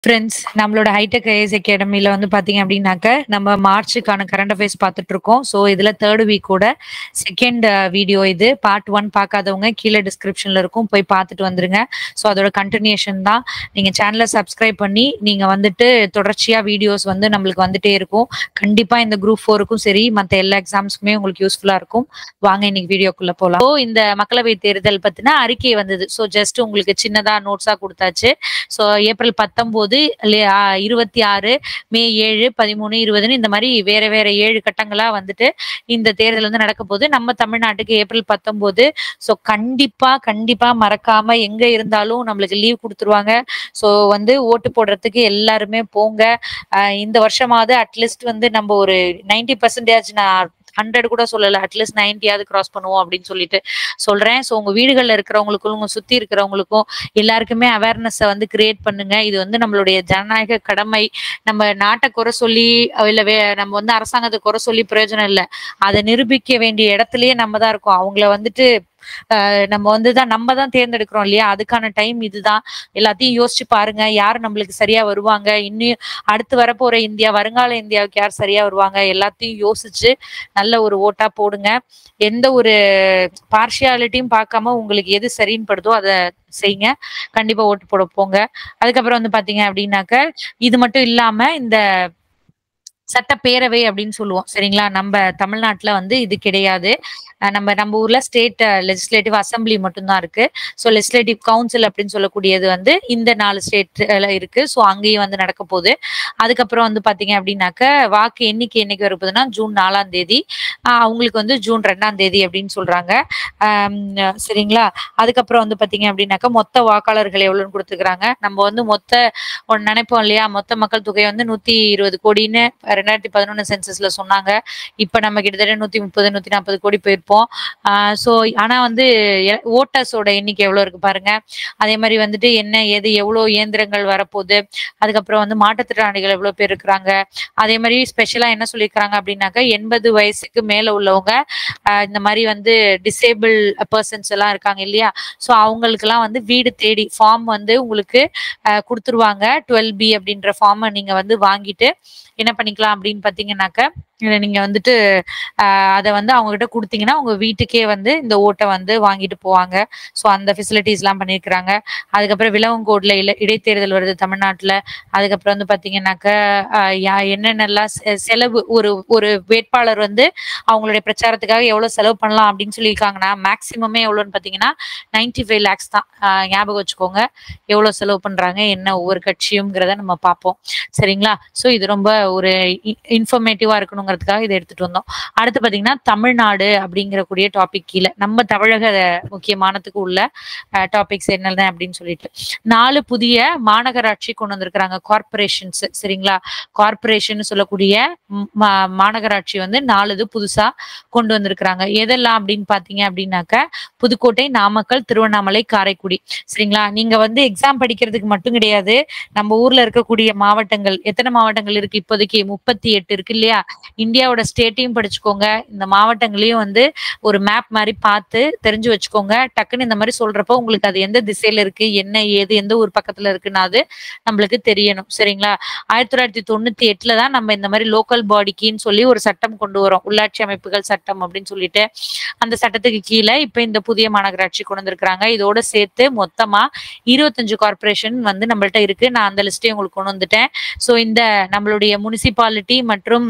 Friends நம்மளோட hitech IS அகாடமில வந்து பாத்தீங்க அப்படின்னாக்க நம்ம மார்ச்சுக்கான கரண்ட் அஃபேர்ஸ் பார்த்துட்டு இருக்கோம் ஸோ இதுல தேர்ட் வீக்கோட செகண்ட் வீடியோ இது பார்ட் ஒன் பார்க்காதவங்க கீழே டிஸ்கிரிப்ஷன்ல இருக்கும் போய் பார்த்துட்டு வந்துருங்க ஸோ அதோட கண்டினியூஷன் தான் நீங்க சேனலை சப்ஸ்கிரைப் பண்ணி நீங்க வந்துட்டு தொடர்ச்சியா வீடியோஸ் வந்து நம்மளுக்கு வந்துட்டே இருக்கும் கண்டிப்பா இந்த குரூப் ஃபோருக்கும் சரி மற்ற எல்லா எக்ஸாம்ஸ்க்குமே உங்களுக்கு யூஸ்ஃபுல்லா இருக்கும் வாங்க இன்னைக்கு வீடியோக்குள்ள போலாம் ஸோ இந்த மக்களவை தேர்தல் பத்தின அறிக்கை வந்தது ஸோ ஜஸ்ட் உங்களுக்கு சின்னதா நோட்ஸா கொடுத்தாச்சு ஸோ ஏப்ரல் பத்தொன்பது இருபத்தி ஆறு மே ஏழு பதிமூணு இருபதுன்னு இந்த மாதிரி வேற வேற ஏழு கட்டங்களா வந்துட்டு இந்த தேர்தல் வந்து நடக்க போகுது நம்ம தமிழ்நாட்டுக்கு ஏப்ரல் பத்தொன்பது ஸோ கண்டிப்பா கண்டிப்பா மறக்காம எங்க இருந்தாலும் நம்மளுக்கு லீவ் கொடுத்துருவாங்க ஸோ வந்து ஓட்டு போடுறதுக்கு எல்லாருமே போங்க அஹ் இந்த வருஷமாவது அட்லீஸ்ட் வந்து நம்ம ஒரு நைன்டி பர்சன்டேஜ் நான் ஹண்ட்ரட் கூட சொல்லல அட்லீஸ்ட் நைன்டியாவது கிராஸ் பண்ணுவோம் அப்படின்னு சொல்லிட்டு சொல்றேன் ஸோ உங்க வீடுகள்ல இருக்கிறவங்களுக்கும் உங்க சுத்தி இருக்கிறவங்களுக்கும் எல்லாருக்குமே அவேர்னஸை வந்து கிரியேட் பண்ணுங்க இது வந்து நம்மளுடைய ஜனநாயக கடமை நம்ம நாட்டை குறை சொல்லி இல்ல வே நம்ம வந்து அரசாங்கத்தை குறை சொல்லி பிரயோஜனம் இல்லை அதை நிரூபிக்க வேண்டிய இடத்துலயே நம்ம தான் இருக்கோம் அவங்கள வந்துட்டு அஹ் நம்ம வந்து தான் நம்ம தான் தேர்ந்தெடுக்கிறோம் இல்லையா அதுக்கான டைம் இதுதான் எல்லாத்தையும் யோசிச்சு பாருங்க யார் நம்மளுக்கு சரியா வருவாங்க இன்னும் அடுத்து வரப்போற இந்தியா வருங்கால இந்தியாவுக்கு யார் சரியா வருவாங்க எல்லாத்தையும் யோசிச்சு நல்ல ஒரு ஓட்டா போடுங்க எந்த ஒரு பார்ஷியாலிட்டியும் பார்க்காம உங்களுக்கு எது சரின்னு படுதோ அதை செய்யுங்க கண்டிப்பா ஓட்டு போட போங்க அதுக்கப்புறம் வந்து பாத்தீங்க அப்படின்னாக்க இது மட்டும் இல்லாம இந்த சட்டப்பேரவை அப்படின்னு சொல்லுவோம் சரிங்களா நம்ம தமிழ்நாட்டுல வந்து இது கிடையாது நம்ம நம்ம ஊர்ல ஸ்டேட் லெஜிஸ்லேட்டிவ் அசம்பிளி மட்டும்தான் இருக்கு ஸோ லெஜிஸ்லேட்டிவ் கவுன்சில் அப்படின்னு சொல்லக்கூடியது வந்து இந்த நாலு ஸ்டேட்ல இருக்கு ஸோ அங்கேயும் வந்து நடக்க போகுது அதுக்கப்புறம் வந்து பாத்தீங்க அப்படின்னாக்க வாக்கு எண்ணிக்கை என்னைக்கு வரப்போகுதுன்னா ஜூன் நாலாம் தேதி அவங்களுக்கு வந்து ஜூன் ரெண்டாம் தேதி அப்படின்னு சொல்றாங்க சரிங்களா அதுக்கப்புறம் வந்து பாத்தீங்க அப்படின்னாக்கா மொத்த வாக்காளர்கள் எவ்வளவுன்னு கொடுத்துருக்காங்க நம்ம வந்து மொத்த ஒன்று நினைப்போம் இல்லையா மொத்த மக்கள் தொகை வந்து நூத்தி இருபது கோடின்னு ரெண்டாயிரத்தி பதினொன்னு சென்சஸ்ல சொன்னாங்க இப்ப நம்ம கிட்டத்தட்ட நூத்தி முப்பது நூத்தி நாற்பது கோடி போயிருப்போம் ஸோ ஆனா வந்து ஓட்டர்ஸோட எண்ணிக்கை எவ்வளவு இருக்கு பாருங்க அதே மாதிரி வந்துட்டு என்ன எது எவ்வளவு இயந்திரங்கள் வரப்போகுது அதுக்கப்புறம் வந்து மாற்றுத்திறனாளிகள் எவ்வளவு பேர் இருக்கிறாங்க அதே மாதிரி ஸ்பெஷலா என்ன சொல்லியிருக்காங்க அப்படின்னாக்கா எண்பது வயசுக்கு மேல உள்ளவங்க இந்த மாதிரி வந்து டிசேபிள் பர்சன்ஸ் எல்லாம் இருக்காங்க இல்லையா ஸோ அவங்களுக்கு எல்லாம் வந்து வீடு தேடி ஃபார்ம் வந்து உங்களுக்கு கொடுத்துருவாங்க டுவெல் பி அப்படின்ற ஃபார்மை நீங்க வந்து வாங்கிட்டு என்ன பண்ணிக்கலாம் அப்படின்னு பாத்தீங்கன்னாக்க நீங்க வந்துட்டு அதை வந்து அவங்க கிட்ட கொடுத்தீங்கன்னா உங்க வீட்டுக்கே வந்து இந்த ஓட்டை வந்து வாங்கிட்டு போவாங்க ஸோ அந்த ஃபெசிலிட்டிஸ் எல்லாம் பண்ணியிருக்கிறாங்க அதுக்கப்புறம் விலவங்கோட்ல இல இடைத்தேர்தல் வருது தமிழ்நாட்டுல அதுக்கப்புறம் வந்து பாத்தீங்கன்னாக்க என்னென்னலாம் செலவு ஒரு ஒரு வேட்பாளர் வந்து அவங்களுடைய பிரச்சாரத்துக்காக எவ்வளவு செலவு பண்ணலாம் அப்படின்னு சொல்லியிருக்காங்கன்னா மேக்சிமமே எவ்வளோன்னு பாத்தீங்கன்னா நைன்டி ஃபைவ் லேக்ஸ் தான் ஞாபகம் வச்சுக்கோங்க எவ்வளவு செலவு பண்றாங்க என்ன ஒவ்வொரு கட்சியும்ங்கிறத நம்ம பார்ப்போம் சரிங்களா ஸோ இது ரொம்ப ஒரு இன்ஃபர்மேட்டிவா இருக்கணுங்கிறதுக்காக இதை எடுத்துட்டு வந்தோம் அடுத்து பாத்தீங்கன்னா தமிழ்நாடு அப்படிங்கிற கூடிய டாபிக் கீழே நம்ம தமிழக முக்கியமானதுக்கு உள்ள டாபிக்ஸ் என்னென்ன அப்படின்னு சொல்லிட்டு நாலு புதிய மாநகராட்சி கொண்டு வந்திருக்கிறாங்க கார்பரேஷன்ஸ் சரிங்களா கார்பரேஷன் சொல்லக்கூடிய மாநகராட்சி வந்து நாலு இது புதுசா கொண்டு வந்திருக்கிறாங்க எதெல்லாம் அப்படின்னு பாத்தீங்க அப்படின்னாக்க புதுக்கோட்டை நாமக்கல் திருவண்ணாமலை காரைக்குடி சரிங்களா நீங்க வந்து எக்ஸாம் படிக்கிறதுக்கு மட்டும் கிடையாது நம்ம ஊர்ல இருக்கக்கூடிய மாவட்டங்கள் எத்தனை மாவட்டங்கள் இருக்கு இப்போதைக்கு முப்பத்தி எட்டு இருக்கு இல்லையா இந்தியாவோட ஸ்டேட்டையும் படிச்சுக்கோங்க இந்த மாவட்டங்களையும் வந்து ஒரு மேப் மாதிரி பார்த்து தெரிஞ்சு வச்சுக்கோங்க டக்குன்னு இந்த மாதிரி சொல்றப்போ உங்களுக்கு அது எந்த திசையில இருக்கு என்ன ஏது எந்த ஒரு பக்கத்துல இருக்குன்னா அது நம்மளுக்கு தெரியணும் சரிங்களா ஆயிரத்தி தொள்ளாயிரத்தி தொண்ணூத்தி எட்டுல தான் நம்ம இந்த மாதிரி லோக்கல் பாடிக்குன்னு சொல்லி ஒரு சட்டம் கொண்டு வரோம் உள்ளாட்சி அமைப்புகள் சட்டம் அப்படின்னு சொல்லிட்டு அந்த சட்டத்துக்கு கீழே இப்ப இந்த புதிய மாநகராட்சி கொண்டு வந்திருக்கிறாங்க இதோட சேர்த்து மொத்தமா இருபத்தஞ்சு கார்பரேஷன் வந்து நம்மள்ட்ட இருக்கு நான் அந்த லிஸ்டையும் உங்களுக்கு கொண்டு வந்துட்டேன் ஸோ இந்த நம்மளுடைய முனிசிபாலிட்டி மற்றும்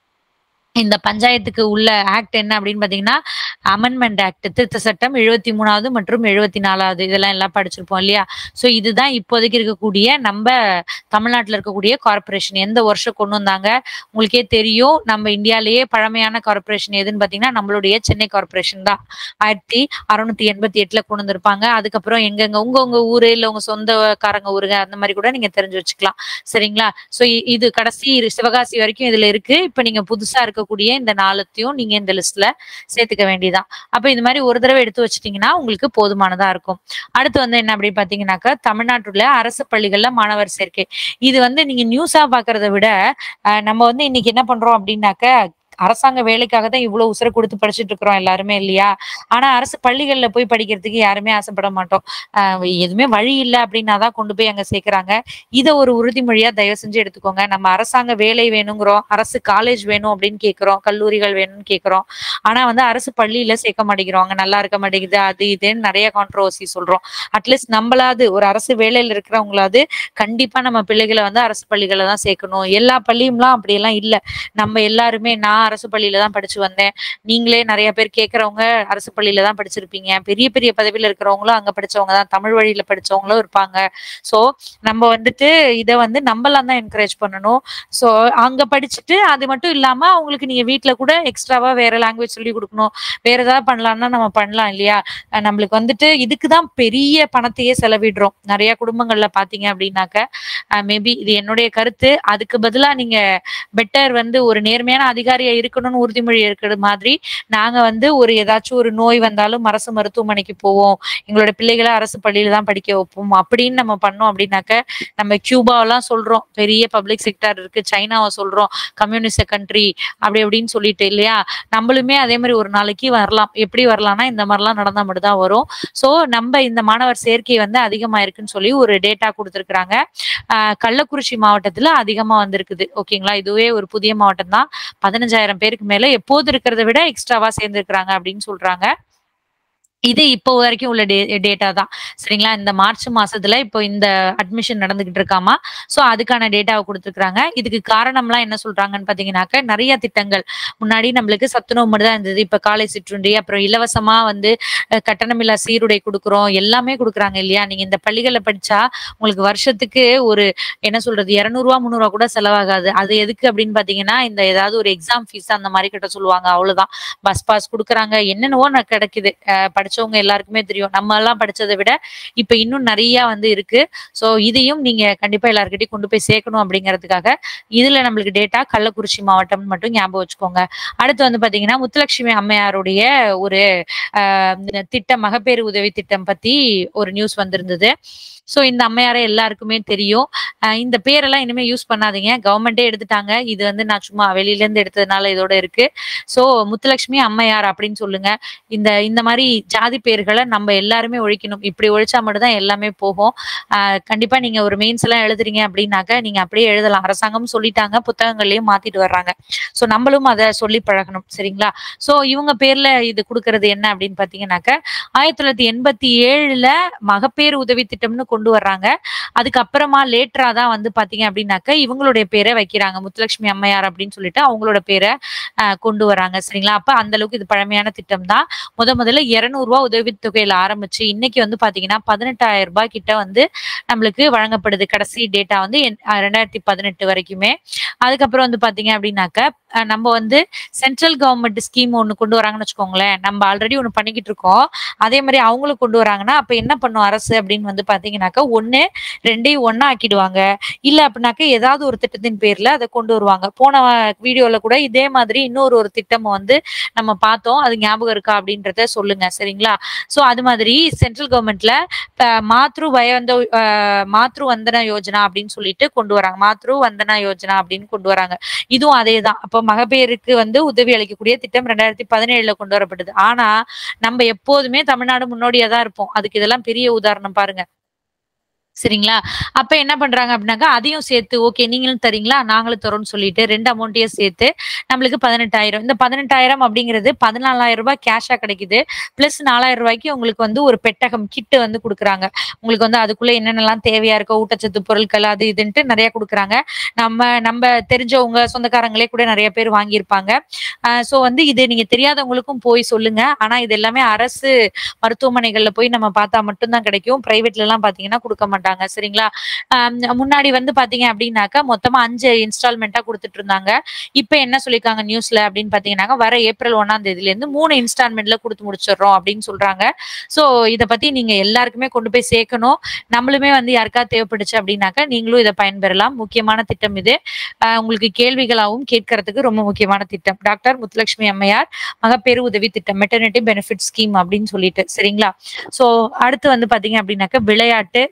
இந்த பஞ்சாயத்துக்கு உள்ள ஆக்ட் என்ன அப்படின்னு பாத்தீங்கன்னா அமெண்ட்மெண்ட் ஆக்ட் திருத்த சட்டம் எழுபத்தி மூணாவது மற்றும் எழுபத்தி நாலாவது இதெல்லாம் எல்லாம் படிச்சிருப்போம் இல்லையா ஸோ இதுதான் இப்போதைக்கு இருக்கக்கூடிய நம்ம தமிழ்நாட்டில் இருக்கக்கூடிய கார்பரேஷன் எந்த வருஷம் கொண்டு வந்தாங்க உங்களுக்கே தெரியும் நம்ம இந்தியாலேயே பழமையான கார்பரேஷன் எதுன்னு பாத்தீங்கன்னா நம்மளுடைய சென்னை கார்பரேஷன் தான் ஆயிரத்தி அறுநூத்தி எண்பத்தி எட்டுல கொண்டு வந்திருப்பாங்க அதுக்கப்புறம் எங்கெங்க உங்க உங்க ஊரு இல்ல உங்க சொந்தக்காரங்க ஊருங்க அந்த மாதிரி கூட நீங்க தெரிஞ்சு வச்சுக்கலாம் சரிங்களா ஸோ இது கடைசி சிவகாசி வரைக்கும் இதுல இருக்கு இப்ப நீங்க புதுசா இருக்க இருக்கக்கூடிய இந்த நாளத்தையும் நீங்க இந்த லிஸ்ட்ல சேர்த்துக்க வேண்டியதான் அப்ப இந்த மாதிரி ஒரு தடவை எடுத்து வச்சிட்டீங்கன்னா உங்களுக்கு போதுமானதா இருக்கும் அடுத்து வந்து என்ன அப்படி பாத்தீங்கன்னாக்கா தமிழ்நாட்டுல அரசு பள்ளிகள்ல மாணவர் சேர்க்கை இது வந்து நீங்க நியூஸா பாக்குறத விட நம்ம வந்து இன்னைக்கு என்ன பண்றோம் அப்படின்னாக்க அரசாங்க வேலைக்காக தான் இவ்வளவு உசுர குடுத்து படிச்சுட்டு இருக்கிறோம் எல்லாருமே இல்லையா? ஆனா அரசு பள்ளிகள்ல போய் படிக்கிறதுக்கு யாருமே ஆசைப்பட மாட்டோம். அ எதுவுமே வழி இல்ல அப்படின்னா தான் கொண்டு போய் அங்க சேர்க்கிறாங்க. இத ஒரு உறுதிமொழியா தயவு செஞ்சு எடுத்துக்கோங்க. நம்ம அரசாங்க வேலை வேணுங்கிறோம். அரசு காலேஜ் வேணும் அப்படின்னு கேட்கிறோம். கல்லூரிகள் வேணும்னு கேட்கிறோம். ஆனா வந்து அரசு பள்ளியில சேர்க்க மாட்டேங்கிறோம். அங்க நல்லா இருக்க மாட்டேங்குது. அது இதுன்னு நெறைய கான்ட்ரோவர்சி சொல்றோம். அட்லீஸ்ட் நம்பளாவது ஒரு அரசு வேலையில இருக்கிறவங்களாவது கண்டிப்பா நம்ம பிள்ளைகள வந்து அரசு பள்ளிகள்ல தான் சேர்க்கணும். எல்லா பள்ளியும்லாம் அப்படியெல்லாம் இல்ல. நம்ம எல்லாருமே நான் அரசு பள்ளியில தான் படிச்சு வந்தேன். நீங்களே நெறைய பேர் கேட்கிறவங்க அரசு பள்ளியில தான் படிச்சிருப்பீங்க. பெரிய பெரிய பதவியில இருக்கிறவங்களும் அங்க படிச்சவங்க தான். தமிழ் வழியில படிச்சவங்களும் இருப்பாங்க. ஸோ நம்ம வந்துட்டு இத வந்து நம்பலாம் தான் என்கரேஜ் பண்ணணும். ஸோ அங்க படிச்சுட்டு அது மட்டும் இல்லாம அவங்களுக்கு நீங்க வீட்ல கூட எக்ஸ்ட்ராவா வேற லாங்குவேஜ் சொல்லிக் குடுக்கணும். வேற ஏதாவது பண்ணலாம்னா நம்ம பண்ணலாம் இல்லையா? அ நம்மளுக்கு வந்துட்டு இதுக்கு தான் பெரிய பணத்தையே செலவிடுறோம். நெறைய குடும்பங்கள்ல பார்த்தீங்க அப்படின்னாக்க, அ மேபி இது என்னுடைய கருத்து. அதுக்கு பதிலா நீங்க பெட்டர் வந்து ஒரு நேர்மையான அதிகாரியா இருக்கணும்னு உறுதிமொழி எடுக்கிற மாதிரி, நாங்க வந்து ஒரு ஏதாச்சும் ஒரு நோய் வந்தாலும் அரசு மருத்துவமனைக்கு போவோம். எங்களோட பிள்ளைகள அரசு பள்ளியில தான் படிக்க வைப்போம். அப்படின்னு நம்ம பண்ணோம் அப்படின்னாக்க, நம்ம கியூபாவெல்லாம் சொல்றோம். பெரிய பப்ளிக் செக்டார் இருக்கு. சைனாவ சொல்றோம். கம்யூனிஸ்ட் கண்ட்ரி அப்படி இப்படின்னு சொல்லிட்டு இல்லையா? நம்மளுமே அதே மாரி ஒரு நாளைக்கு வரலாம். எப்படி வரலாம்னா, இந்த மாரிலாம் நடந்தா மட்டும் தான் வரும். ஸோ நம்ப இந்த மாணவர் சேர்க்கை வந்து அதிகமா இருக்குன்னு சொல்லி ஒரு டேட்டா குடுத்திருக்கிறாங்க. அ கள்ளக்குறிச்சி மாவட்டத்துல அதிகமா வந்திருக்குது. ஓகேங்களா? இதுவே ஒரு புதிய மாவட்டம் தான். 15,000 பேருக்கு மேல எப்போது இருக்கிறத விட எக்ஸ்ட்ராவா சேர்ந்திருக்கிறாங்க அப்படின்னு சொல்றாங்க. இது இப்போ வரைக்கும் உள்ள டே டேட்டா தான். சரிங்களா? இந்த மார்ச் மாசத்துல இப்போ இந்த அட்மிஷன் நடந்துகிட்டு இருக்காமா. ஸோ அதுக்கான டேட்டாவ குடுத்துருக்காங்க. இதுக்கு காரணம்லாம் என்ன சொல்றாங்கன்னு பார்த்தீங்கன்னாக்க, நெறைய திட்டங்கள். முன்னாடி நம்மளுக்கு சத்துணவு மட்டும் தான் இருந்தது. இப்ப காலை சிற்றுண்டி, அப்புறம் இலவசமா வந்து அ கட்டணமில்லா சீருடை குடுக்குறோம். எல்லாமே குடுக்குறாங்க இல்லையா? நீங்க இந்த பள்ளிகள்ல படிச்சா உங்களுக்கு வருஷத்துக்கு ஒரு என்ன சொல்றது? ரூ. 200 ரூ. 300 கூட செலவாகாது. அது எதுக்கு அப்படின்னு பார்த்தீங்கன்னா, இந்த ஏதாவது ஒரு எக்ஸாம் ஃபீஸ் அந்த மாரி கட்ட சொல்லுவாங்க. அவ்வளோதான். பஸ் பாஸ் குடுக்குறாங்க. என்னென்னவோ ந கிடைக்குது. அ படிச்சவங்க எல்லாருக்குமே தெரியும். நம்மலாம் படிச்சத விட இப்ப இன்னும் நெறையா வந்து இருக்கு. ஸோ இதையும் நீங்க கண்டிப்பா எல்லார்கிட்டயும் கொண்டு போய் சேர்க்கணும் அப்படிங்கிறதுக்காக, இதுல நம்மளுக்கு டேட்டா கள்ளக்குறிச்சி மாவட்டம்னு மட்டும் ஞாபகம் வச்சுக்கோங்க. அடுத்து வந்து பார்த்தீங்கன்னா, முத்துலட்சுமி அம்மையாருடைய ஒரு அ திட்டம் மகப்பேறு உதவி திட்டம் பத்தி ஒரு நியூஸ் வந்திருந்தது. ஸோ இந்த அம்மையார எல்லாருக்குமே தெரியும். அ இந்த பேரெல்லாம் இனிமே யூஸ் பண்ணாதீங்க. கவர்மெண்ட்டே எடுத்துட்டாங்க. இது வந்து நான் சும்மா வெளியில இருந்து எடுத்ததுனால இதோட இருக்கு. ஸோ முத்துலட்சுமி அம்மையார் அப்படின்னு சொல்லுங்க. இந்த இந்த மாரி ஜாதி பேர்கள நம்ம எல்லாருமே ஒழிக்கணும். இப்படி ஒழிச்சா மட்டும் தான் எல்லாமே போகும். அ கண்டிப்பா நீங்க ஒரு மெயின்ஸ் எல்லாம் எழுதுறீங்க அப்படின்னாக்க, நீங்க அப்படியே எழுதலாம். அரசாங்கமும் சொல்லிட்டாங்க. புத்தகங்கள்லயும் மாத்திட்டு வர்றாங்க. ஸோ நம்மளும் அத சொல்லி பழகணும். சரிங்களா? ஸோ இவங்க பேர்ல இது குடுக்குறது என்ன அப்படின்னு பார்த்தீங்கன்னாக்க, 1987ல மகப்பேறு உதவி திட்டம்னு கொண்டு வர்றாங்க. அதுக்கப்புறமா லேட்டரா தான் வந்து பார்த்தீங்க அப்படின்னாக்க, இவங்களுடைய பேர வைக்கிறாங்க. முத்துலட்சுமி அம்மையார் அப்படின்னு சொல்லிட்டு அவங்களோட பேர அ கொண்டு வராங்க. சரிங்களா? அப்ப அந்த அளவுக்கு இது பழமையான திட்டம் தான். முத முதல்ல ரூ. 200 உதவித்தொகையில ஆரம்பிச்சு, இன்னைக்கு வந்து பார்த்தீங்கன்னா, ரூ. 18,000 கிட்ட வந்து நம்மளுக்கு வழங்கப்படுது. கடைசி டேட்டா வந்து என் அ 2018 வரைக்குமே. அதுக்கப்புறம் வந்து பார்த்தீங்க அப்படின்னாக்க, அ நம்ம வந்து சென்ட்ரல் கவர்ன்மெண்ட் ஸ்கீம் ஒண்ணு கொண்டு வராங்கன்னு வச்சுக்கோங்களேன். நம்ம ஆல்ரெடி ஒண்ணு பண்ணிக்கிட்டு இருக்கோம். அதே மாரி அவங்களும் கொண்டு வராங்கன்னா, அப்ப என்ன பண்ணும் அரசு அப்படின்னு வந்து பார்த்தீங்கன்னாக்க, ஒண்ணு 2யும் ஒண்ணா ஆக்கிடுவாங்க. இல்ல அப்படின்னாக்க ஏதாவது ஒரு திட்டத்தின் பேர்ல அத கொண்டு வருவாங்க. போன வீடியோல கூட இதே மாதிரி இன்னொரு ஒரு திட்டம் வந்து நம்ம பார்த்தோம். அது ஞாபகம் இருக்கா அப்படின்றத சொல்லுங்க. சரிங்களா? ஸோ அது மாதிரி சென்ட்ரல் கவர்ன்மெண்ட்ல இப்ப மாத்ரு வயந்த அ மாத்ரு வந்தனா யோஜனா அப்படின்னு சொல்லிட்டு கொண்டு வராங்க. மாத்ரு வந்தனா யோஜனா அப்படின்னு கொண்டு வராங்க. இதுவும் அதே தான். அப்ப மகப்பேறுக்கு வந்து உதவி அளிக்கக்கூடிய திட்டம் 2017ல கொண்டு வரப்பட்டது. ஆனா, நம்ம எப்போதுமே தமிழ்நாடு முன்னோடியா தான் இருப்போம். அதுக்கு இதெல்லாம் பெரிய உதாரணம் பாருங்க. சரிங்களா? அப்ப என்ன பண்றாங்க அப்படின்னாக்கா, அதையும் சேர்த்து ஓகே நீங்களும் தர்றீங்களா? நாங்களும் தர்றோம்னு சொல்லிட்டு 2 அமௌண்ட்டையும் சேர்த்து நம்மளுக்கு 18,000 இந்த 18,000 அப்படிங்கிறது ரூ. 14,000 கேஷா கிடைக்குது. பிளஸ் ரூ. 4,000க்கு உங்களுக்கு வந்து ஒரு பெட்டகம் கிட் வந்து குடுக்குறாங்க. உங்களுக்கு வந்து அதுக்குள்ள என்னென்னலாம் தேவையா இருக்கோ, ஊட்டச்சத்து பொருட்கள் அது இதுன்ட்டு நெறைய குடுக்குறாங்க. நம்ம நம்ம தெரிஞ்சவங்க, சொந்தக்காரங்களே கூட நெறைய பேர் வாங்கியிருப்பாங்க. அ ஸோ வந்து இது நீங்க தெரியாதவங்களுக்கும் போய் சொல்லுங்க. ஆனா இது எல்லாமே அரசு மருத்துவமனைகள்ல போய் நம்ம பார்த்தா மட்டும் தான் கிடைக்கும். பிரைவேட்லலாம் பார்த்தீங்கன்னா குடுக்க மாட்டாங்க. சரிங்களா? அ முன்னாடி வந்து பார்த்தீங்க அப்படின்னாக்கா, மொத்தமா 5 இன்ஸ்டால்மென்ட்டா குடுத்துட்டு இருந்தாங்க. இப்ப என்ன சொல்லியிருக்காங்க நியூஸ்ல அப்படின்னு பார்த்தீங்கன்னாக்க, வர ஏப்ரல் 1ஆம் தேதியிலேருந்து 3 இன்ஸ்டால்மென்ட்ல குடுத்து முடிச்சுடுறோம் அப்படின்னு சொல்றாங்க. ஸோ இத பத்தி நீங்க எல்லாருக்குமே கொண்டு போய் சேர்க்கணும். நம்மளுமே வந்து யாருக்காவது தேவைப்பட்டுச்சு அப்படின்னாக்க, நீங்களும் இத பயன்பெறலாம். முக்கியமான திட்டம் இது. அ உங்களுக்கு கேள்விகளாவும் கேட்கறதுக்கு ரொம்ப முக்கியமான திட்டம். டாக்டர் முத்துலட்சுமி அம்மையார் மகப்பேறு உதவி திட்டம். மெட்டர்னிட்டி பெனிஃபிட் ஸ்கீம் அப்படின்னு சொல்லிட்டு. சரிங்களா? ஸோ அடுத்து வந்து பார்த்தீங்க அப்படின்னாக்க, விளையாட்டு. விளையாட்டு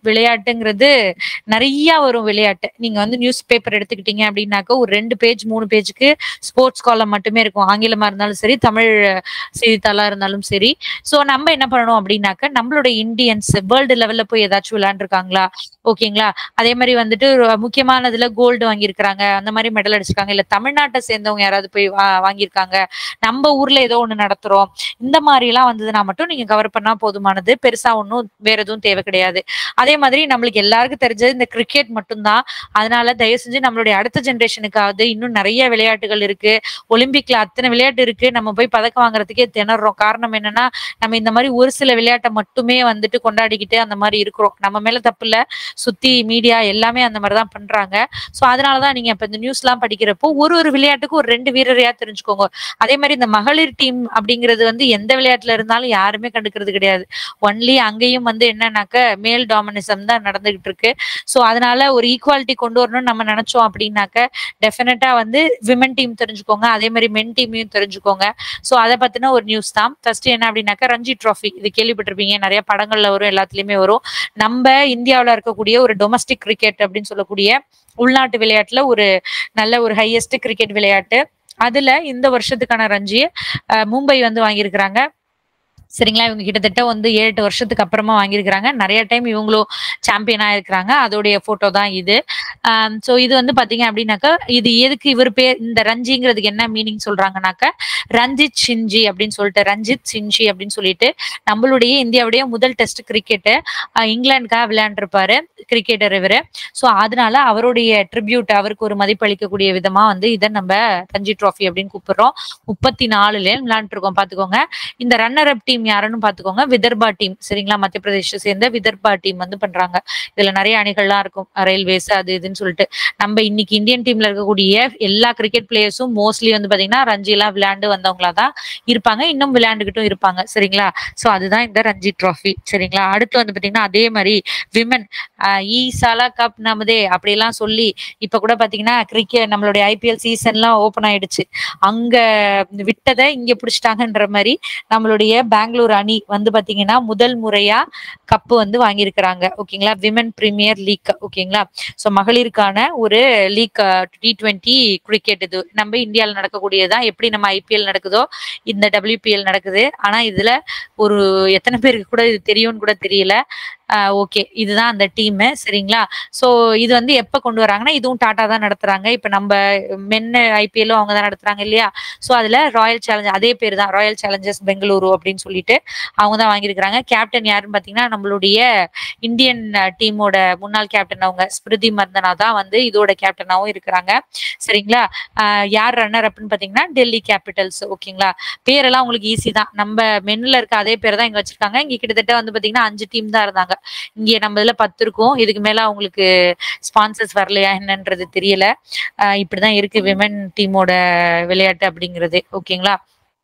விளையாட்டுங்கிறது நிறைய வரும் விளையாட்டு நீங்க வந்து நியூஸ் பேப்பர் எடுத்துக்கிட்டீங்க அப்படின்னாக்க ஒரு ரெண்டு பேஜ் மூணு பேஜுக்கு ஸ்போர்ட்ஸ் காலம் மட்டுமே இருக்கும் ஆங்கிலமா இருந்தாலும் சரி தமிழ் செய்தித்தாளா இருந்தாலும் சரி சோ நம்ம என்ன பண்ணணும் அப்படின்னாக்க நம்மளோட இந்தியன்ஸ் வேர்ல்டு லெவல்ல போய் ஏதாச்சும் விளையாண்டுருக்காங்களா ஓகேங்களா அதே மாதிரி வந்துட்டு ஒரு முக்கியமானதுல கோல்டு வாங்கியிருக்கிறாங்க அந்த மாதிரி மெடல் அடிச்சிருக்காங்க இல்ல தமிழ்நாட்டை சேர்ந்தவங்க யாராவது போய் வா- வாங்கியிருக்காங்க நம்ம ஊர்ல ஏதோ ஒண்ணு நடத்துறோம் இந்த மாதிரி எல்லாம் வந்ததுன்னா மட்டும் நீங்க கவர் பண்ணா போதுமானது பெருசா ஒன்றும் வேற எதுவும் தேவை கிடையாது அதே மாதிரி நம்மளுக்கு எல்லாருக்கும் தெரிஞ்சது இந்த கிரிக்கெட் மட்டும்தான் அதனால தயவு செஞ்சு நம்மளுடைய அடுத்த ஜென்ரேஷனுக்காவது இன்னும் நிறைய விளையாட்டுகள் இருக்கு ஒலிம்பிக்ல அத்தனை விளையாட்டு இருக்கு நம்ம போய் பதக்கம் வாங்குறதுக்கே திணறோம் காரணம் என்னன்னா நம்ம இந்த மாதிரி ஒரு சில விளையாட்டை மட்டுமே வந்துட்டு கொண்டாடிக்கிட்டு அந்த மாதிரி இருக்கிறோம் நம்ம மேல தப்பு இல்ல சுத்தி மீடியா எல்லாமே அந்த மாதிரி தான் பண்றாங்க சோ அதனாலதான் நீங்க இப்ப இந்த நியூஸ் எல்லாம் படிக்கிறப்போ ஒரு ஒரு விளையாட்டுக்கும் ஒரு ரெண்டு வீரரையா தெரிஞ்சுக்கோங்க அதே மாதிரி இந்த மகளிர் டீம் அப்படிங்கிறது வந்து எந்த விளையாட்டுல இருந்தாலும் யாருமே கண்டுக்கிறது கிடையாது ஒன்லி அங்கேயும் வந்து என்னன்னாக்க மேல் டாமினிசம் தான் நடந்துகிட்டு இருக்கு சோ அதனால ஒரு ஈக்குவாலிட்டி கொண்டு வரணும்னு நம்ம நினைச்சோம் அப்படின்னாக்க டெஃபினட்டா வந்து விமன் டீம் தெரிஞ்சுக்கோங்க அதே மாதிரி மென் டீமையும் தெரிஞ்சுக்கோங்க சோ அதை பத்தின ஒரு நியூஸ் தான் ஃபர்ஸ்ட் என்ன அப்படின்னாக்க ரஞ்சி ட்ராஃபி இது கேள்விப்பட்டிருப்பீங்க நிறைய படங்கள்ல வரும் எல்லாத்துலயுமே வரும் நம்ம இந்தியாவுல இருக்கக்கூடிய ஒரு டொமஸ்டிக் கிரிக்கெட் அப்படின்னு சொல்லக்கூடிய உள்நாட்டு விளையாட்டுல ஒரு நல்ல ஒரு ஹையஸ்ட் கிரிக்கெட் விளையாட்டு அதுல இந்த வருஷத்துக்கான ரஞ்சியை அஹ், மும்பை வந்து வாங்கியிருக்கிறாங்க சரிங்களா இவங்க கிட்டத்தட்ட வந்து ஏழு எட்டு வருஷத்துக்கு அப்புறமா வாங்கியிருக்கிறாங்க நிறைய டைம் இவங்களும் சாம்பியனா இருக்கிறாங்க அதோடைய போட்டோ தான் இது சோ இது வந்து பாத்தீங்க அப்படின்னாக்கா இது எதுக்கு இவர் பேர் இந்த ரஞ்சிங்கிறதுக்கு என்ன மீனிங் சொல்றாங்கன்னாக்க ரஞ்சித் சின்ஜி அப்படின்னு சொல்லிட்டு ரஞ்சித் சின்ஜி அப்படின்னு சொல்லிட்டு நம்மளுடைய இந்தியாவுடைய முதல் டெஸ்ட் கிரிக்கெட்டு இங்கிலாந்துக்காக விளையாண்டுருப்பாரு கிரிக்கெட்டர் இவரு சோ அதனால அவருடைய ட்ரிபியூட் அவருக்கு ஒரு மதிப்பளிக்கக்கூடிய விதமா வந்து இதை நம்ம ரஞ்சி ட்ராஃபி அப்படின்னு கூப்பிடுறோம் முப்பத்தி நாலுல விளையாண்டுருக்கோம் பாத்துக்கோங்க இந்த ரன்னர் அப் டீம் யாருன்னு பாத்துக்கோங்க விதர்பா டீம் சரிங்களா மத்திய பிரதேச சேர்ந்த விதர்பா டீம் வந்து பண்றாங்க இதுல நிறைய அணிகள்லாம் இருக்கும் ரயில்வேஸ் அது இதுன்னு சொல்லிட்டு நம்ம இன்னைக்கு இந்தியன் டீம்ல இருக்கக்கூடிய எல்லா கிரிக்கெட் பிளேயர்ஸும் மோஸ்ட்லி வந்து பாத்தீங்கன்னா ரஞ்சி எல்லாம் விளையாண்டு வந்தவங்களா தான் இருப்பாங்க இன்னும் விளையாண்டுகிட்டும் இருப்பாங்க சரிங்களா சோ அதுதான் இந்த ரஞ்சி ட்ராஃபி சரிங்களா அடுத்து வந்து பாத்தீங்கன்னா அதே மாதிரி விமன் ஈ சாலா கப் நமதே அப்படிலாம் சொல்லி இப்ப கூட பாத்தீங்கன்னா கிரிக்கெட் நம்மளுடைய ஐபிஎல் சீசன்லாம் ஓபன் ஆயிடுச்சு அங்க விட்டதை இங்க பிடிச்சிட்டாங்கன்ற மாதிரி நம்மளுடைய பெங்களூர் அணி வந்து பாத்தீங்கன்னா முதல் முறையா கப்பு வந்து வாங்கியிருக்கிறாங்க ஓகேங்களா விமன் பிரீமியர் லீக் ஓகேங்களா சோ மகளிருக்கான ஒரு லீக் டி டுவெண்ட்டி கிரிக்கெட் இது நம்ம இந்தியாவில் நடக்கக்கூடியதுதான் எப்படி நம்ம ஐபிஎல் நடக்குதோ இந்த டபிள்யூபிஎல் நடக்குது ஆனா இதுல ஒரு எத்தனை பேருக்கு கூட இது தெரியும்னு கூட தெரியல ஓகே இதுதான் அந்த டீம் சரிங்களா சோ இது வந்து எப்ப கொண்டு வராங்கன்னா இதுவும் டாடா தான் நடத்துறாங்க இப்ப நம்ம மென்னு ஐபிஎல்லும் அவங்க தான் நடத்துறாங்க இல்லையா சோ அதுல ராயல் சேலஞ்ச் அதே பேர் தான் ராயல் சேலஞ்சர்ஸ் பெங்களூரு அப்படின்னு சொல்லிட்டு அவங்க தான் வாங்கியிருக்கிறாங்க கேப்டன் யாருன்னு பாத்தீங்கன்னா நம்மளுடைய இந்தியன் டீமோட முன்னாள் கேப்டன் அவங்க ஸ்மிருதி மர்தனா தான் வந்து இதோட கேப்டனாவும் இருக்கிறாங்க சரிங்களா ஆஹ் யார் ரன்னர் அப்னு பாத்தீங்கன்னா டெல்லி கேபிட்டல்ஸ் ஓகேங்களா பேரெல்லாம் உங்களுக்கு ஈஸி தான் நம்ம மென்னுல இருக்க அதே பேர் தான் இங்க வச்சிருக்காங்க இங்க கிட்டத்தட்ட வந்து பாத்தீங்கன்னா அஞ்சு டீம் தான் இருந்தாங்க இங்க நம்ம இதுல பத்து இருக்கும் இதுக்கு மேல அவங்களுக்கு ஸ்பான்சர்ஸ் வரலையா என்னன்றது தெரியல ஆஹ் இப்படிதான் இருக்கு விமன் டீமோட விளையாட்டு அப்படிங்கிறது ஓகேங்களா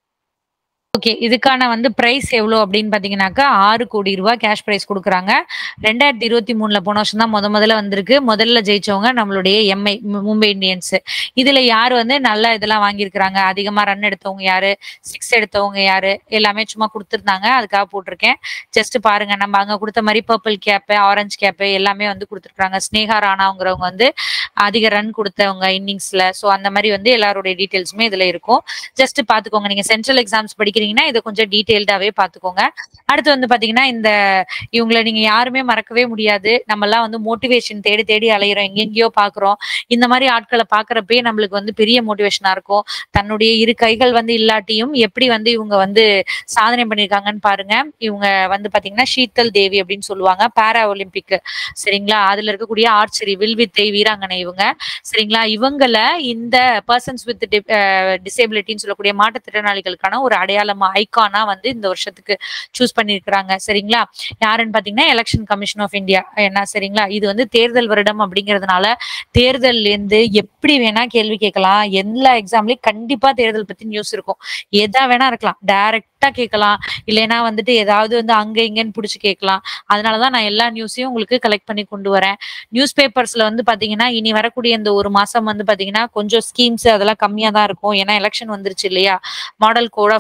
ஓகே இதுக்கான வந்து பிரைஸ் எவ்வளோ அப்படின்னு பாத்தீங்கன்னாக்கா ஆறு கோடி ரூபாய் கேஷ் பிரைஸ் கொடுக்குறாங்க ரெண்டாயிரத்தி இருபத்தி மூணுல போன வருஷம் தான் முத முதல்ல வந்திருக்கு முதல்ல ஜெயிச்சவங்க நம்மளுடைய எம்ஐ மும்பை இந்தியன்ஸ் இதுல யார் வந்து நல்ல இதெல்லாம் வாங்கியிருக்கிறாங்க அதிகமா ரன் எடுத்தவங்க யாரு சிக்ஸ் எடுத்தவங்க யாரு எல்லாமே சும்மா கொடுத்துருந்தாங்க அதுக்காக போட்டிருக்கேன் ஜஸ்ட் பாருங்க நம்ம அங்க கொடுத்த மாதிரி பர்பிள் கேப்பு ஆரஞ்சு கேப்பு எல்லாமே வந்து கொடுத்துருக்காங்க ஸ்னேகா ராணாங்கிறவங்க வந்து அதிக ரன் கொடுத்தவங்க இன்னிங்ஸ்ல ஸோ அந்த மாதிரி வந்து எல்லாருடைய டீட்டெயில்ஸுமே இதுல இருக்கும் ஜஸ்ட் பாத்துக்கோங்க நீங்க சென்ட்ரல் எக்ஸாம்ஸ் படிக்கிறீங்கன்னா இதை கொஞ்சம் டீட்டெயில்டாவே பாத்துக்கோங்க அடுத்து வந்து பாத்தீங்கன்னா இந்த இவங்களை நீங்க யாருமே மறக்கவே முடியாது நம்ம எல்லாம் வந்து மோட்டிவேஷன் தேடி தேடி அலையிறோம் எங்கெங்கேயோ பாக்குறோம் இந்த மாதிரி ஆட்களை பாக்குறப்பே நம்மளுக்கு வந்து பெரிய மோட்டிவேஷனா இருக்கும் தன்னுடைய இரு கைகள் வந்து இல்லாட்டியும் எப்படி வந்து இவங்க வந்து சாதனை பண்ணிருக்காங்கன்னு பாருங்க இவங்க வந்து பாத்தீங்கன்னா ஷீத்தல் தேவி அப்படின்னு சொல்லுவாங்க பாரா ஒலிம்பிக் சரிங்களா அதுல இருக்கக்கூடிய ஆர்ச்சரி வில்வித்தை வீராங்கனை இவங்க சரிங்களா இவங்கள இந்த பர்சன்ஸ் வித் டிசேபிலிட்டின்னு சொல்லக்கூடிய மாற்றுத்திறனாளிகளுக்கான ஒரு அடையாளமா ஐகானா வந்து இந்த வருஷத்துக்கு சூஸ் பண்ணிருக்கிறாங்க சரிங்களா யாருன்னு பாத்தீங்கன்னா எலெக்ஷன் கமிஷன் ஆஃப் இந்தியா என்ன சரிங்களா இது வந்து தேர்தல் வருடம் அப்படிங்கிறதுனால தேர்தல் இருந்து எப்படி வேணா கேள்வி கேட்கலாம் எல்லா எக்ஸாம்லயும் கண்டிப்பா தேர்தல் பத்தி நியூஸ் இருக்கும் எதா வேணா இருக்கலாம் டைரக்டா கேட்கலாம் இல்லைன்னா வந்துட்டு ஏதாவது வந்து அங்க இங்கன்னு புடிச்சு கேட்கலாம் அதனாலதான் நான் எல்லா நியூஸையும் உங்களுக்கு கலெக்ட் பண்ணி கொண்டு வரேன் நியூஸ் பேப்பர்ஸ்ல வந்து பாத்தீங்கன்னா இனி வரக்கூடிய இந்த ஒரு மாசம் வந்து பாத்தீங்கன்னா கொஞ்சம் ஸ்கீம்ஸ் அதெல்லாம் கம்மியா தான் இருக்கும் ஏன்னா எலெக்ஷன் வந்துருச்சு இல்லையா மாடல் கோட் ஆஃப் கான்டாக்ட்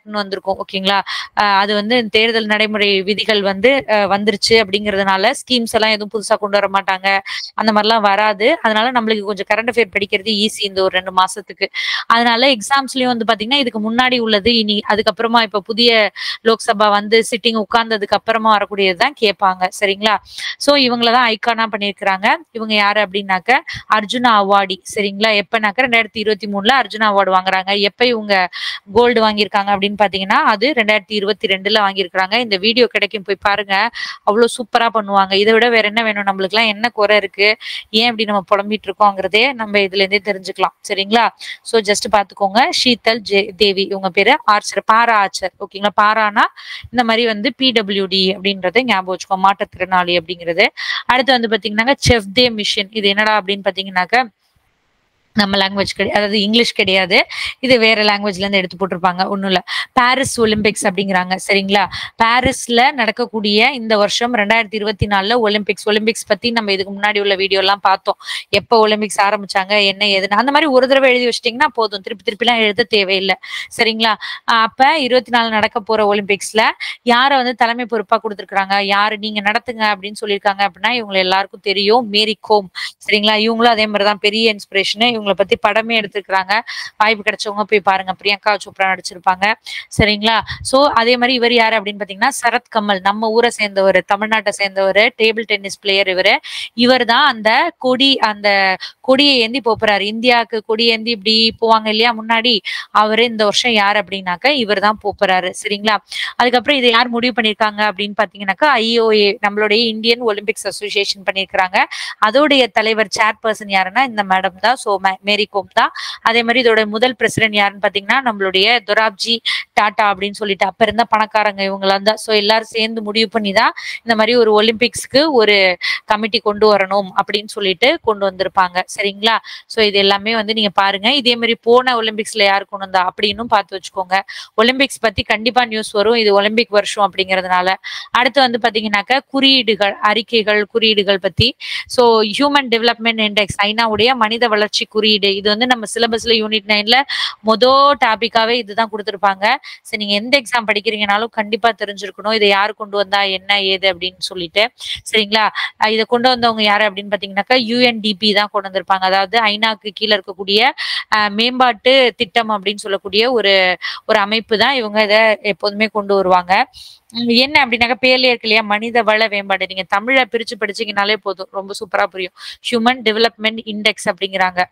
ஆக்ட்னு வந்திருக்கும் ஓகேங்களா அஹ் அது வந்து தேர்தல் நடைமுறை விதிகள் வந்து அஹ் வந்துருச்சு அப்படிங்கறதுனால ஸ்கீம்ஸ் எல்லாம் எதுவும் புதுசா கொண்டு வர மாட்டாங்க அந்த மாதிரிலாம் வராது அதனால நம்மளுக்கு கொஞ்சம் கரண்ட் அஃபேர் படிக்கிறது ஈஸி இந்த ஒரு ரெண்டு மாசத்துக்கு அதனால எக்ஸாம்ஸ்லயும் வந்து பாத்தீங்கன்னா இதுக்கு முன்னாடி உள்ளது இனி அதுக்கப்புறமா இப்ப புதிய லோக்சபா வந்து சிட்டிங் உட்கார்ந்ததுக்கு அப்புறமா வரக்கூடியது தான் கேட்பாங்க சரிங்களா சோ இவங்களதான் ஐக்கானா பண்ணியிருக்கிறாங்க இவங்க யாரு அப்படின்னாக்க அர்ஜுனா அவார்டி சரிங்களா எப்பனாக்க ரெண்டாயிரத்தி இருபத்தி மூணுல அர்ஜுனா அவார்டு வாங்குறாங்க எப்ப இவங்க கோல்டு வாங்கியிருக்காங்க அப்படின்னு பாத்தீங்கன்னா அது ரெண்டாயிரத்தி இருபத்தி ரெண்டுல வாங்கியிருக்காங்க இந்த வீடியோ கிடைக்கும் போய் பாருங்க அவ்வளவு சூப்பரா பண்ணுவாங்க இதை விட வேற என்ன வேணும் நம்மளுக்கு எல்லாம் என்ன குறை இருக்கு ஏன் இப்படி நம்ம புலம்பிட்டு இருக்கோங்கிறதே நம்ம இதுல இருந்தே தெரிஞ்சுக்கலாம் சரிங்களா சோ ஜஸ்ட் பாத்துக்கோங்க ஷீதல் ஜெ தேவி இவங்க பேரு ஆர்ச்சர் பாரா ஆர்ச்சர் ஓகேங்களா பாரானா இந்த மாதிரி வந்து பிடபிள்யூடி அப்படின்றத ஞாபகம் வச்சுக்கோ மாற்றுத்திறனாளி அப்படிங்கிறது அடுத்து வந்து பாத்தீங்கன்னாக்க செஃப் தே மிஷன் இது என்னடா அப்படின்னு பாத்தீங்கன்னாக்க நம்ம லாங்குவேஜ் கிடையாது அதாவது இங்கிலீஷ் கிடையாது இது வேற லாங்குவேஜ்ல இருந்து எடுத்து போட்டிருப்பாங்க ஒண்ணும் இல்ல பாரிஸ் ஒலிம்பிக்ஸ் அப்படிங்கிறாங்க சரிங்களா பாரிஸ்ல நடக்கக்கூடிய இந்த வருஷம் ரெண்டாயிரத்தி இருபத்தி நாலுல ஒலிம்பிக்ஸ் ஒலிம்பிக்ஸ் பத்தி நம்ம இதுக்கு முன்னாடி உள்ள வீடியோ எல்லாம் பார்த்தோம் எப்போ ஒலிம்பிக்ஸ் ஆரம்பிச்சாங்க என்ன ஏதுன்னு அந்த மாதிரி ஒரு தடவை எழுதி வச்சிட்டீங்கன்னா போதும் திருப்பி திருப்பி எல்லாம் எழுத தேவையில்லை சரிங்களா ஆஹ் அப்ப இருபத்தி நாலு நடக்க போற ஒலிம்பிக்ஸ்ல யாரை வந்து தலைமை பொறுப்பா கொடுத்துருக்காங்க யாரு நீங்க நடத்துங்க அப்படின்னு சொல்லியிருக்காங்க அப்படின்னா இவங்க எல்லாருக்கும் தெரியும் மேரி கோம் சரிங்களா இவங்களும் அதே மாதிரிதான் பெரிய இன்ஸ்பிரேஷன் இவங்களை பத்தி படமே எடுத்துருக்காங்க வாய்ப்பு கிடைச்சவங்க போய் பாருங்க பிரியங்கா சோப்ரா நடிச்சிருப்பாங்க சரிங்களா சோ அதே மாதிரி இவர் யாரு அப்படின்னு பாத்தீங்கன்னா சரத் கமல் நம்ம ஊரை சேர்ந்தவர் தமிழ்நாட்டை சேர்ந்தவர் டேபிள் டென்னிஸ் பிளேயர் இவரு இவர் தான் அந்த கொடி அந்த கொடியை ஏந்தி போறாரு இந்தியாவுக்கு கொடி ஏந்தி இப்படி போவாங்க இல்லையா முன்னாடி அவரு இந்த வருஷம் யார் அப்படின்னாக்க இவர் தான் போறாரு சரிங்களா அதுக்கப்புறம் இதை யார் முடிவு பண்ணிருக்காங்க அப்படின்னு பாத்தீங்கன்னாக்கா ஐஓஏ நம்மளுடைய இந்தியன் ஒலிம்பிக்ஸ் அசோசியேஷன் பண்ணிருக்காங்க அதோடைய தலைவர் சேர்பர்சன் யாருன்னா இந்த மேடம் தான் சோ மேரி கோம் தான் அதே மாதிரி இதோட முதல் பிரசிடென்ட் யாருன்னு பாத்தீங்கன்னா நம்மளுடைய தொராப்ஜி டாடா அப்படின்னு சொல்லிட்டு அப்ப இருந்த பணக்காரங்க இவங்களாம் தான் சோ எல்லாரும் சேர்ந்து முடிவு பண்ணி தான் இந்த மாதிரி ஒரு ஒலிம்பிக்ஸ்க்கு ஒரு கமிட்டி கொண்டு வரணும் அப்படின்னு சொல்லிட்டு கொண்டு வந்திருப்பாங்க சரிங்களா சோ இது எல்லாமே வந்து நீங்க பாருங்க இதே மாதிரி போன ஒலிம்பிக்ஸ்ல யார் கொண்டு வந்தா அப்படின்னு பார்த்து வச்சுக்கோங்க ஒலிம்பிக்ஸ் பத்தி கண்டிப்பா நியூஸ் வரும் இது ஒலிம்பிக் வருஷம் அப்படிங்கறதுனால அடுத்து வந்து பாத்தீங்கன்னாக்க குறியீடுகள் அறிக்கைகள் குறியீடுகள் பத்தி சோ ஹியூமன் டெவலப்மெண்ட் இண்டெக்ஸ் ஐநாவுடைய மனித வளர்ச்சி குறியீடு இது வந்து நம்ம சிலபஸ்ல யூனிட் நைன்ல மொதல் டாபிக்காவே இதுதான் கொடுத்திருப்பாங்க சரி நீங்க எந்த எக்ஸாம் படிக்கிறீங்கனாலும் கண்டிப்பா தெரிஞ்சிருக்கணும் இதை யார் கொண்டு வந்தா என்ன ஏது அப்படின்னு சொல்லிட்டு சரிங்களா அஹ் இதை கொண்டு வந்தவங்க யாரு அப்படின்னு பாத்தீங்கன்னாக்கா யூஎன்டிபி தான் கொண்டு வந்திருப்பாங்க அதாவது ஐநாக்கு கீழே இருக்கக்கூடிய அஹ், மேம்பாட்டு திட்டம் அப்படின்னு சொல்லக்கூடிய ஒரு ஒரு அமைப்பு தான் இவங்க இதை எப்போதுமே கொண்டு வருவாங்க உம் என்ன அப்படின்னாக்கா பேர்லயே இருக்கு இல்லையா மனித வள மேம்பாடு நீங்க தமிழை பிரிச்சு படிச்சீங்கனாலே போதும் ரொம்ப சூப்பரா புரியும் ஹியூமன் டெவலப்மெண்ட் இண்டெக்ஸ் அப்படிங்கிறாங்க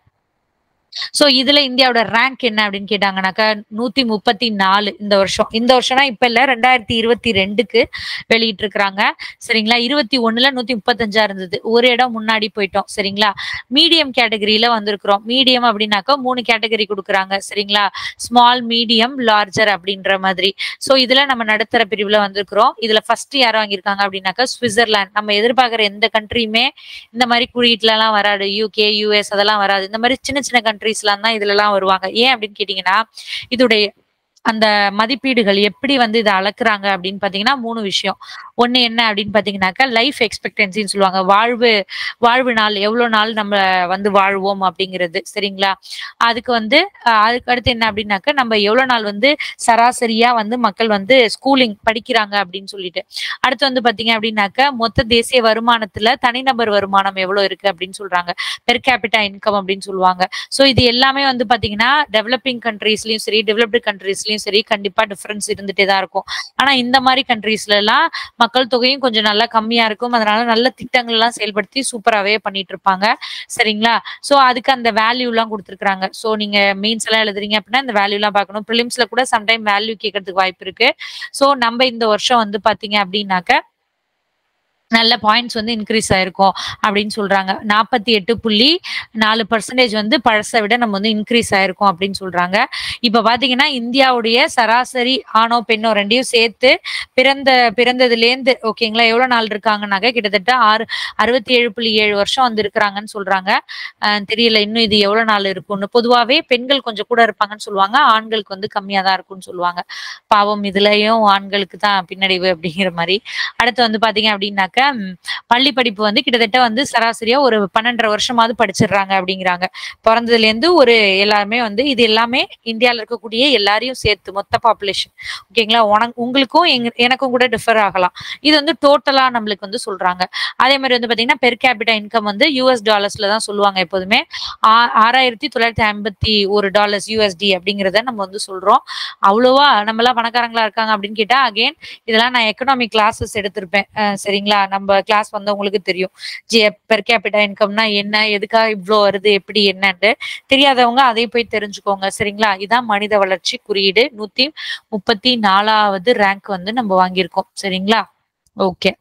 சோ இதுல இந்தியாவோட ரேங்க் என்ன அப்படின்னு கேட்டாங்கன்னாக்கா நூத்தி முப்பத்தி நாலு இந்த வருஷம் இந்த வருஷம்னா இப்ப இல்ல ரெண்டாயிரத்தி இருபத்தி ரெண்டுக்கு வெளியிட்டு இருக்கிறாங்க சரிங்களா இருபத்தி ஒண்ணுல நூத்தி முப்பத்தஞ்சா இருந்தது ஒரு இடம் முன்னாடி போயிட்டோம் சரிங்களா மீடியம் கேட்டகரியில வந்திருக்கிறோம் மீடியம் அப்படின்னாக்கா மூணு கேட்டகரி கொடுக்குறாங்க சரிங்களா ஸ்மால் மீடியம் லார்ஜர் அப்படின்ற மாதிரி சோ இதுல நம்ம நடுத்தர பிரிவுல வந்திருக்கிறோம் இதுல ஃபர்ஸ்ட் யார் வாங்கியிருக்காங்க அப்படின்னாக்கா சுவிட்சர்லாந்து நம்ம எதிர்பார்க்கிற எந்த கண்ட்ரியுமே இந்த மாதிரி குறியீட்டுல எல்லாம் வராது யூகே யூஎஸ் அதெல்லாம் வராது இந்த மாதிரி சின்ன சின்ன கண்ட்ரீஸ்லாம் தான் இதுல எல்லாம் வருவாங்க ஏன் அப்படின்னு கேட்டீங்கன்னா இதோடைய அந்த மதிப்பீடுகள் எப்படி வந்து இதை அளக்குறாங்க அப்படின்னு பாத்தீங்கன்னா மூணு விஷயம் ஒண்ணு என்ன அப்படின்னு பாத்தீங்கன்னாக்கா லைஃப் எக்ஸ்பெக்டன்சின்னு சொல்லுவாங்க வாழ்வு வாழ்வு நாள் எவ்வளவு நாள் நம்ம வந்து வாழ்வோம் அப்படிங்கிறது சரிங்களா அதுக்கு வந்து அஹ், அதுக்கு அடுத்து என்ன அப்படின்னாக்கா நம்ம எவ்வளவு நாள் வந்து சராசரியா வந்து மக்கள் வந்து ஸ்கூலிங் படிக்கிறாங்க அப்படின்னு சொல்லிட்டு அடுத்து வந்து பாத்தீங்க அப்படின்னாக்கா மொத்த தேசிய வருமானத்துல தனிநபர் வருமானம் எவ்வளவு இருக்கு அப்படின்னு சொல்றாங்க பெர் கேபிட்டா இன்கம் அப்படின்னு சொல்லுவாங்க சோ இது எல்லாமே வந்து பாத்தீங்கன்னா டெவலப்பிங் கண்ட்ரீஸ்லயும் சரி டெவலப்டு கண்ட்ரீஸ்லயும் சரி கண்டிப்பா டிஃபரன்ஸ் இருந்துட்டே தான் இருக்கும் ஆனா இந்த மாதிரி கண்ட்ரீஸ்ல எல்லாம் மக்கள் தொகையும் கொஞ்சம் நல்லா கம்மியா இருக்கும் அதனால நல்ல திட்டங்கள் எல்லாம் செயல்படுத்தி சூப்பராகவே பண்ணிட்டு இருப்பாங்க சரிங்களா சோ அதுக்கு அந்த வேல்யூ எல்லாம் கொடுத்துருக்காங்க சோ நீங்க மெயின்ஸ் எல்லாம் எழுதுறீங்க அப்படின்னா இந்த வேல்யூ எல்லாம் பார்க்கணும் ப்ரிலிம்ஸ்ல கூட சம்டைம் வேல்யூ கேட்கறதுக்கு வாய்ப்பு இருக்கு சோ நம்ம இந்த வருஷம் வந்து பாத்தீங்க அப்படின்னாக்க நல்ல பாயிண்ட்ஸ் வந்து இன்க்ரீஸ் ஆயிருக்கும் அப்படின்னு சொல்றாங்க நாற்பத்தி எட்டு புள்ளி நாலு பர்சன்டேஜ் வந்து பழசை விட நம்ம வந்து இன்க்ரீஸ் ஆயிருக்கும் அப்படின்னு சொல்றாங்க இப்ப பாத்தீங்கன்னா இந்தியாவுடைய சராசரி ஆணோ பெண்ணோ ரெண்டையும் சேர்த்து பிறந்த பிறந்ததுலேருந்து ஓகேங்களா எவ்வளவு நாள் இருக்காங்கன்னாக்க கிட்டத்தட்ட ஆறு அறுபத்தி ஏழு புள்ளி ஏழு வருஷம் வந்து இருக்கிறாங்கன்னு சொல்றாங்க அஹ் தெரியல இன்னும் இது எவ்வளவு நாள் இருக்கும்னு பொதுவாவே பெண்கள் கொஞ்சம் கூட இருப்பாங்கன்னு சொல்லுவாங்க ஆண்களுக்கு வந்து கம்மியா தான் இருக்கும்னு சொல்லுவாங்க பாவம் இதுலயும் ஆண்களுக்கு தான் பின்னடைவு அப்படிங்கிற மாதிரி அடுத்து வந்து பாத்தீங்க அப்படின்னாக்க ம், பள்ளி படிப்பு வந்து கிட்டத்தட்ட வந்து சராசரியா ஒரு பன்னெண்டரை வருஷமாவது படிச்சிடுறாங்க அப்படிங்கிறாங்க பிறந்ததுல இருந்து ஒரு எல்லாருமே வந்து இது எல்லாமே இந்தியால இருக்கக்கூடிய எல்லாரையும் சேர்த்து மொத்த பாப்புலேஷன் ஓகேங்களா உனக்கு உங்களுக்கும் எங்க- எனக்கும் கூட டிஃபர் ஆகலாம் இது வந்து டோட்டலா நம்மளுக்கு வந்து சொல்றாங்க அதே மாதிரி வந்து பாத்தீங்கன்னா பெர் கேபிட்டா இன்கம் வந்து யூஎஸ் டாலர்ஸ்ல தான் சொல்லுவாங்க எப்போதுமே ஆ- ஆறாயிரத்தி தொள்ளாயிரத்தி ஐம்பத்தி ஒரு டாலர்ஸ் யூஎஸ்டி அப்படிங்கறத நம்ம வந்து சொல்றோம் அவ்வளோவா நம்ம எல்லாம் பணக்காரங்களா இருக்காங்க அப்படின்னு கேட்டா அகைன் இதெல்லாம் நான் எக்கனாமிக் கிளாஸஸ் எடுத்திருப்பேன் அஹ் சரிங்களா நம்ம கிளாஸ் வந்தவங்களுக்கு தெரியும் ஜி பெர் கேபிட்டா இன்கம்னா என்ன எதுக்காக இவ்ளோ வருது எப்படி என்னன்னு தெரியாதவங்க அதை போய் தெரிஞ்சுக்கோங்க சரிங்களா இதான் மனித வளர்ச்சி குறியீடு நூத்தி முப்பத்தி நாலாவது ரேங்க் வந்து நம்ம வாங்கியிருக்கோம் சரிங்களா ஓகே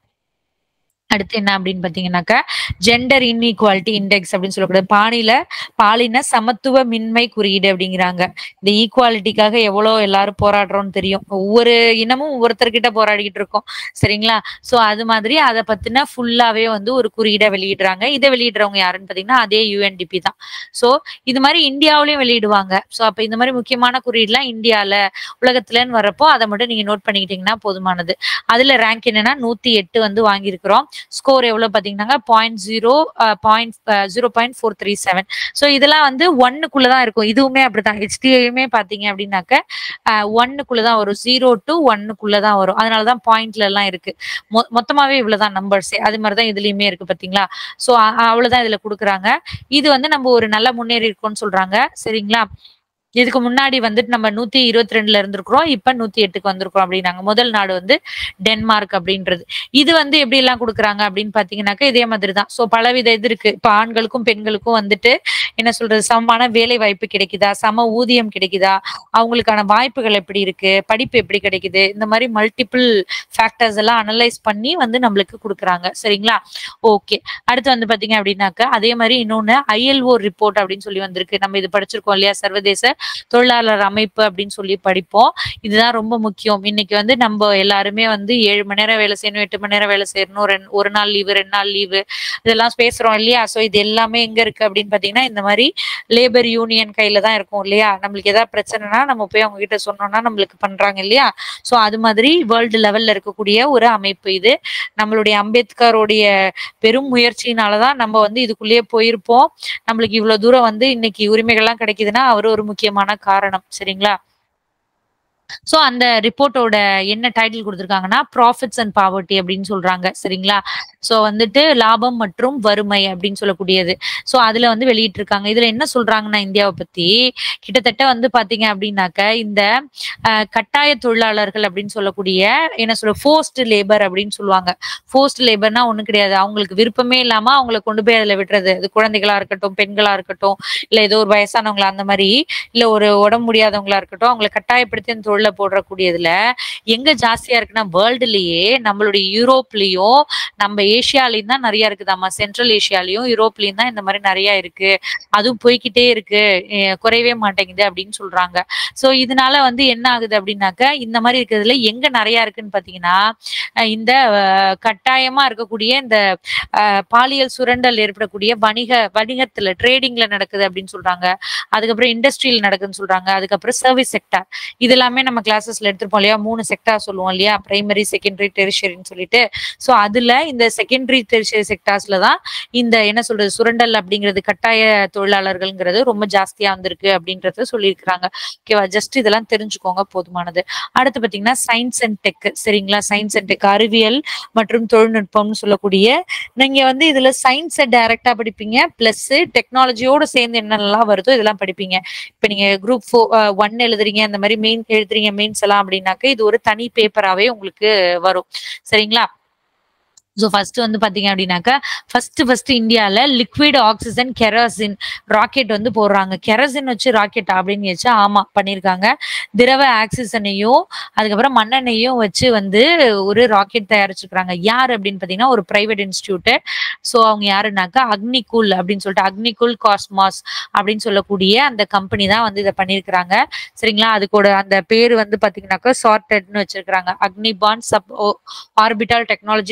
அடுத்து என்ன அப்படின்னு பாத்தீங்கன்னாக்கா ஜெண்டர் இன்இக்வாலிட்டி இண்டெக்ஸ் அப்படின்னு சொல்லக்கூடாது பாலின பாலின சமத்துவ மின்மை குறியீடு அப்படிங்கிறாங்க இந்த ஈக்குவாலிட்டிக்காக எவ்வளவு எல்லாரும் போராடுறோம்னு தெரியும் ஒவ்வொரு இனமும் ஒவ்வொருத்தர்கிட்ட போராடிக்கிட்டு இருக்கோம் சரிங்களா சோ அது மாதிரி அதை பத்தின ஃபுல்லாவே வந்து ஒரு குறியீடை வெளியிடுறாங்க இதை வெளியிடுறவங்க யாருன்னு பாத்தீங்கன்னா அதே யூஎன்டிபி தான் சோ இது மாதிரி இந்தியாவிலயும் வெளியிடுவாங்க சோ அப்ப இந்த மாதிரி முக்கியமான குறியீடுலாம் இந்தியால உலகத்துலன்னு வரப்போ அதை மட்டும் நீங்க நோட் பண்ணிக்கிட்டீங்கன்னா போதுமானது அதுல ரேங்க் என்னன்னா நூத்தி எட்டு வந்து வாங்கியிருக்கிறோம் ஸ்கோர் எவ்வளவு பாத்தீங்கன்னா point zero point zero point four three seven so இதெல்லாம் வந்து ஒன்னுக்குள்ளதான் இருக்கும் இதுவுமே அப்படிதான் ஹெச்டிஐயுமே பாத்தீங்க அப்படின்னாக்க ஒன்னுக்குள்ளதான் வரும் ஜீரோ டு ஒன்னுக்குள்ளதான் வரும் அதனாலதான் பாயிண்ட்ல எல்லாம் இருக்கு மொ- மொத்தமாவே இவ்வளவுதான் நம்பர்ஸ் அது மாதிரிதான் இதுலயுமே இருக்கு பாத்தீங்களா சோ அவ்வளவுதான் இதுல கொடுக்குறாங்க இது வந்து நம்ம ஒரு நல்ல முன்னேறி இருக்கோம்னு சொல்றாங்க சரிங்களா இதுக்கு முன்னாடி வந்துட்டு நம்ம நூத்தி இருபத்தி ரெண்டுல இருந்திருக்கிறோம் இப்ப நூத்தி எட்டுக்கு வந்திருக்கிறோம் அப்படின்னாங்க முதல் நாடு வந்து டென்மார்க் அப்படின்றது இது வந்து எப்படி எல்லாம் கொடுக்குறாங்க அப்படின்னு பாத்தீங்கன்னாக்கா இதே மாதிரி தான் சோ பலவித இது இருக்கு இப்ப ஆண்களுக்கும் பெண்களுக்கும் வந்துட்டு என்ன சொல்றது சமமான வேலை வாய்ப்பு கிடைக்குதா சம ஊதியம் கிடைக்குதா அவங்களுக்கான வாய்ப்புகள் எப்படி இருக்கு படிப்பு எப்படி கிடைக்குது இந்த மாதிரி மல்டிபிள் ஃபேக்டர்ஸ் எல்லாம் அனலைஸ் பண்ணி வந்து நம்மளுக்கு கொடுக்குறாங்க சரிங்களா ஓகே அடுத்து வந்து பாத்தீங்க அப்படின்னாக்கா அதே மாதிரி இன்னொன்னு ஐஎல்ஓ ரிப்போர்ட் அப்படின்னு சொல்லி வந்திருக்கு நம்ம இது படிச்சிருக்கோம் இல்லையா சர்வதேச தொழிலாளர் அமைப்பு அப்படின்னு சொல்லி படிப்போம் இதுதான் ரொம்ப முக்கியம் இன்னைக்கு வந்து நம்ம எல்லாருமே வந்து ஏழு மணி நேரம் வேலை செய்யணும் எட்டு மணி நேரம் வேலை செய்யணும் ரெண்டு ஒரு நாள் லீவு ரெண்டு நாள் லீவு இதெல்லாம் பேசுறோம் இல்லையா சோ இது எல்லாமே எங்க இருக்கு அப்படின்னு பாத்தீங்கன்னா இந்த மாதிரி லேபர் யூனியன் கையில தான் இருக்கும் இல்லையா நம்மளுக்கு ஏதாவது பிரச்சனைனா நம்ம போய் அவங்க கிட்ட சொன்னோம்னா நம்மளுக்கு பண்றாங்க இல்லையா சோ அது மாதிரி வேர்ல்டு லெவல்ல இருக்கக்கூடிய ஒரு அமைப்பு இது நம்மளுடைய அம்பேத்கருடைய பெரும் முயற்சியினாலதான் நம்ம வந்து இதுக்குள்ளேயே போயிருப்போம் நம்மளுக்கு இவ்வளவு தூரம் வந்து இன்னைக்கு உரிமைகள்லாம் கிடைக்குதுன்னா அவர் ஒரு முக்கியமான காரணம் சரிங்களா சோ அந்த ரிப்போர்ட்டோட என்ன டைட்டில் கொடுத்திருக்காங்கன்னா ப்ராஃபிட்ஸ் அண்ட் பாவர்ட்டி அப்படின்னு சொல்றாங்க சரிங்களா சோ வந்துட்டு லாபம் மற்றும் வறுமை அப்படின்னு சொல்லக்கூடியது சோ அதுல வந்து வெளியிட்டு இருக்காங்க இதுல என்ன சொல்றாங்கன்னா இந்தியாவை பத்தி கிட்டத்தட்ட வந்து பாத்தீங்க அப்படின்னாக்க இந்த அஹ், கட்டாய தொழிலாளர்கள் அப்படின்னு சொல்லக்கூடிய என்ன சொல்ற ஃபோர்ஸ்ட் லேபர் அப்படின்னு சொல்லுவாங்க ஃபோர்ஸ்ட் லேபர்னா ஒண்ணும் கிடையாது அவங்களுக்கு விருப்பமே இல்லாம அவங்கள கொண்டு போய் அதுல விடுறது அது குழந்தைகளா இருக்கட்டும் பெண்களா இருக்கட்டும் இல்ல ஏதோ ஒரு வயசானவங்களா அந்த மாதிரி இல்ல ஒரு உடம்பு முடியாதவங்களா இருக்கட்டும் அவங்களை கட்டாயப்படுத்தி அந்த தொழில போடக்கூடியதுல எங்க ஜாஸ்தியா இருக்குன்னா வேர்ல்டுலயே நம்மளுடைய யூரோப்லயும் நம்ம ஏசியாலையும் தான் நிறைய இருக்குதாமா சென்ட்ரல் ஏசியாலையும் யூரோப்லயும் தான் இந்த மாதிரி நிறைய இருக்கு அதுவும் போய்க்கிட்டே இருக்கு அஹ் குறையவே மாட்டேங்குது அப்படின்னு சொல்றாங்க சோ இதனால வந்து என்ன ஆகுது அப்படின்னாக்க இந்த மாதிரி இருக்கிறதுல எங்க நிறைய இருக்குன்னு பாத்தீங்கன்னா அஹ் இந்த அஹ், கட்டாயமா இருக்கக்கூடிய இந்த அஹ், பாலியல் சுரண்டல் ஏற்படக்கூடிய வணிக வணிகத்துல ட்ரேடிங்ல நடக்குது அப்படின்னு சொல்றாங்க அதுக்கப்புறம் இண்டஸ்ட்ரியில் நடக்குதுன்னு சொல்றாங்க அதுக்கப்புறம் சர்வீஸ் செக்டார் இது எல்லாமே நம்ம கிளாஸஸ்ல எடுத்திருப்போம் இல்லையா மூணு செக்டார் சொல்லுவோம் இல்லையா பிரைமரி செகண்டரி டெரிஷரின்னு சொல்லிட்டு சோ அதுல இந்த செகண்டரி டெரிஷரி செக்டார்ஸ்ல தான் இந்த என்ன சொல்றது சுரண்டல் அப்படிங்கிறது கட்டாய தொழிலாளர்கள்ங்கிறது ரொம்ப ஜாஸ்தியா வந்திருக்கு அப்படின்றத சொல்லியிருக்கிறாங்க ஓகேவா ஜஸ்ட் இதெல்லாம் தெரிஞ்சுக்கோங்க போதுமானது அடுத்து பாத்தீங்கன்னா சயின்ஸ் அண்ட் டெக் சரிங்களா சயின்ஸ் அண்ட் டெக் அறிவியல் மற்றும் தொழில்நுட்பம்னு சொல்லக்கூடிய நீங்க வந்து இதுல சயின்ஸை டைரக்டா படிப்பீங்க பிளஸ் டெக்னாலஜியோட சேர்ந்து என்னென்னலாம் வருதோ இதெல்லாம் படிப்பீங்க இப்ப நீங்க குரூப் ஃபோர் ஒன் எழுதுறீங்க அந்த மாதிரி மெயின் எழுதுறீங்க மெயின்ஸ் எல்லாம் அப்படின்னாக்க இது ஒரு தனி பேப்பராவே உங்களுக்கு வரும் சரிங்களா ஸோ ஃபர்ஸ்ட் வந்து பாத்தீங்க அப்படின்னாக்கா ஃபர்ஸ்ட் ஃபர்ஸ்ட் இந்தியால லிக்விட் ஆக்சிஜன் கெரோசின் ராக்கெட் வந்து போடுறாங்க கெரோசின் வச்சு ராக்கெட் அப்படின்னு வச்சு ஆமா பண்ணியிருக்காங்க திரவ ஆக்சிஜனையும் அதுக்கப்புறம் மண்ணெண்ணையும் வச்சு வந்து ஒரு ராக்கெட் தயாரிச்சிருக்காங்க யார் அப்படின்னு பாத்தீங்கன்னா ஒரு பிரைவேட் இன்ஸ்டியூட் ஸோ அவங்க யாருன்னாக்கா அக்னிகுல் அப்படின்னு சொல்லிட்டு அக்னிகுல் காஸ்மாஸ் அப்படின்னு சொல்லக்கூடிய அந்த கம்பெனி தான் வந்து இதை பண்ணியிருக்கிறாங்க சரிங்களா அதுக்கூட அந்த பேர் வந்து பாத்தீங்கன்னாக்கா சார்ட்டட்னு வச்சிருக்காங்க Agnibaan sub orbital technology demonstration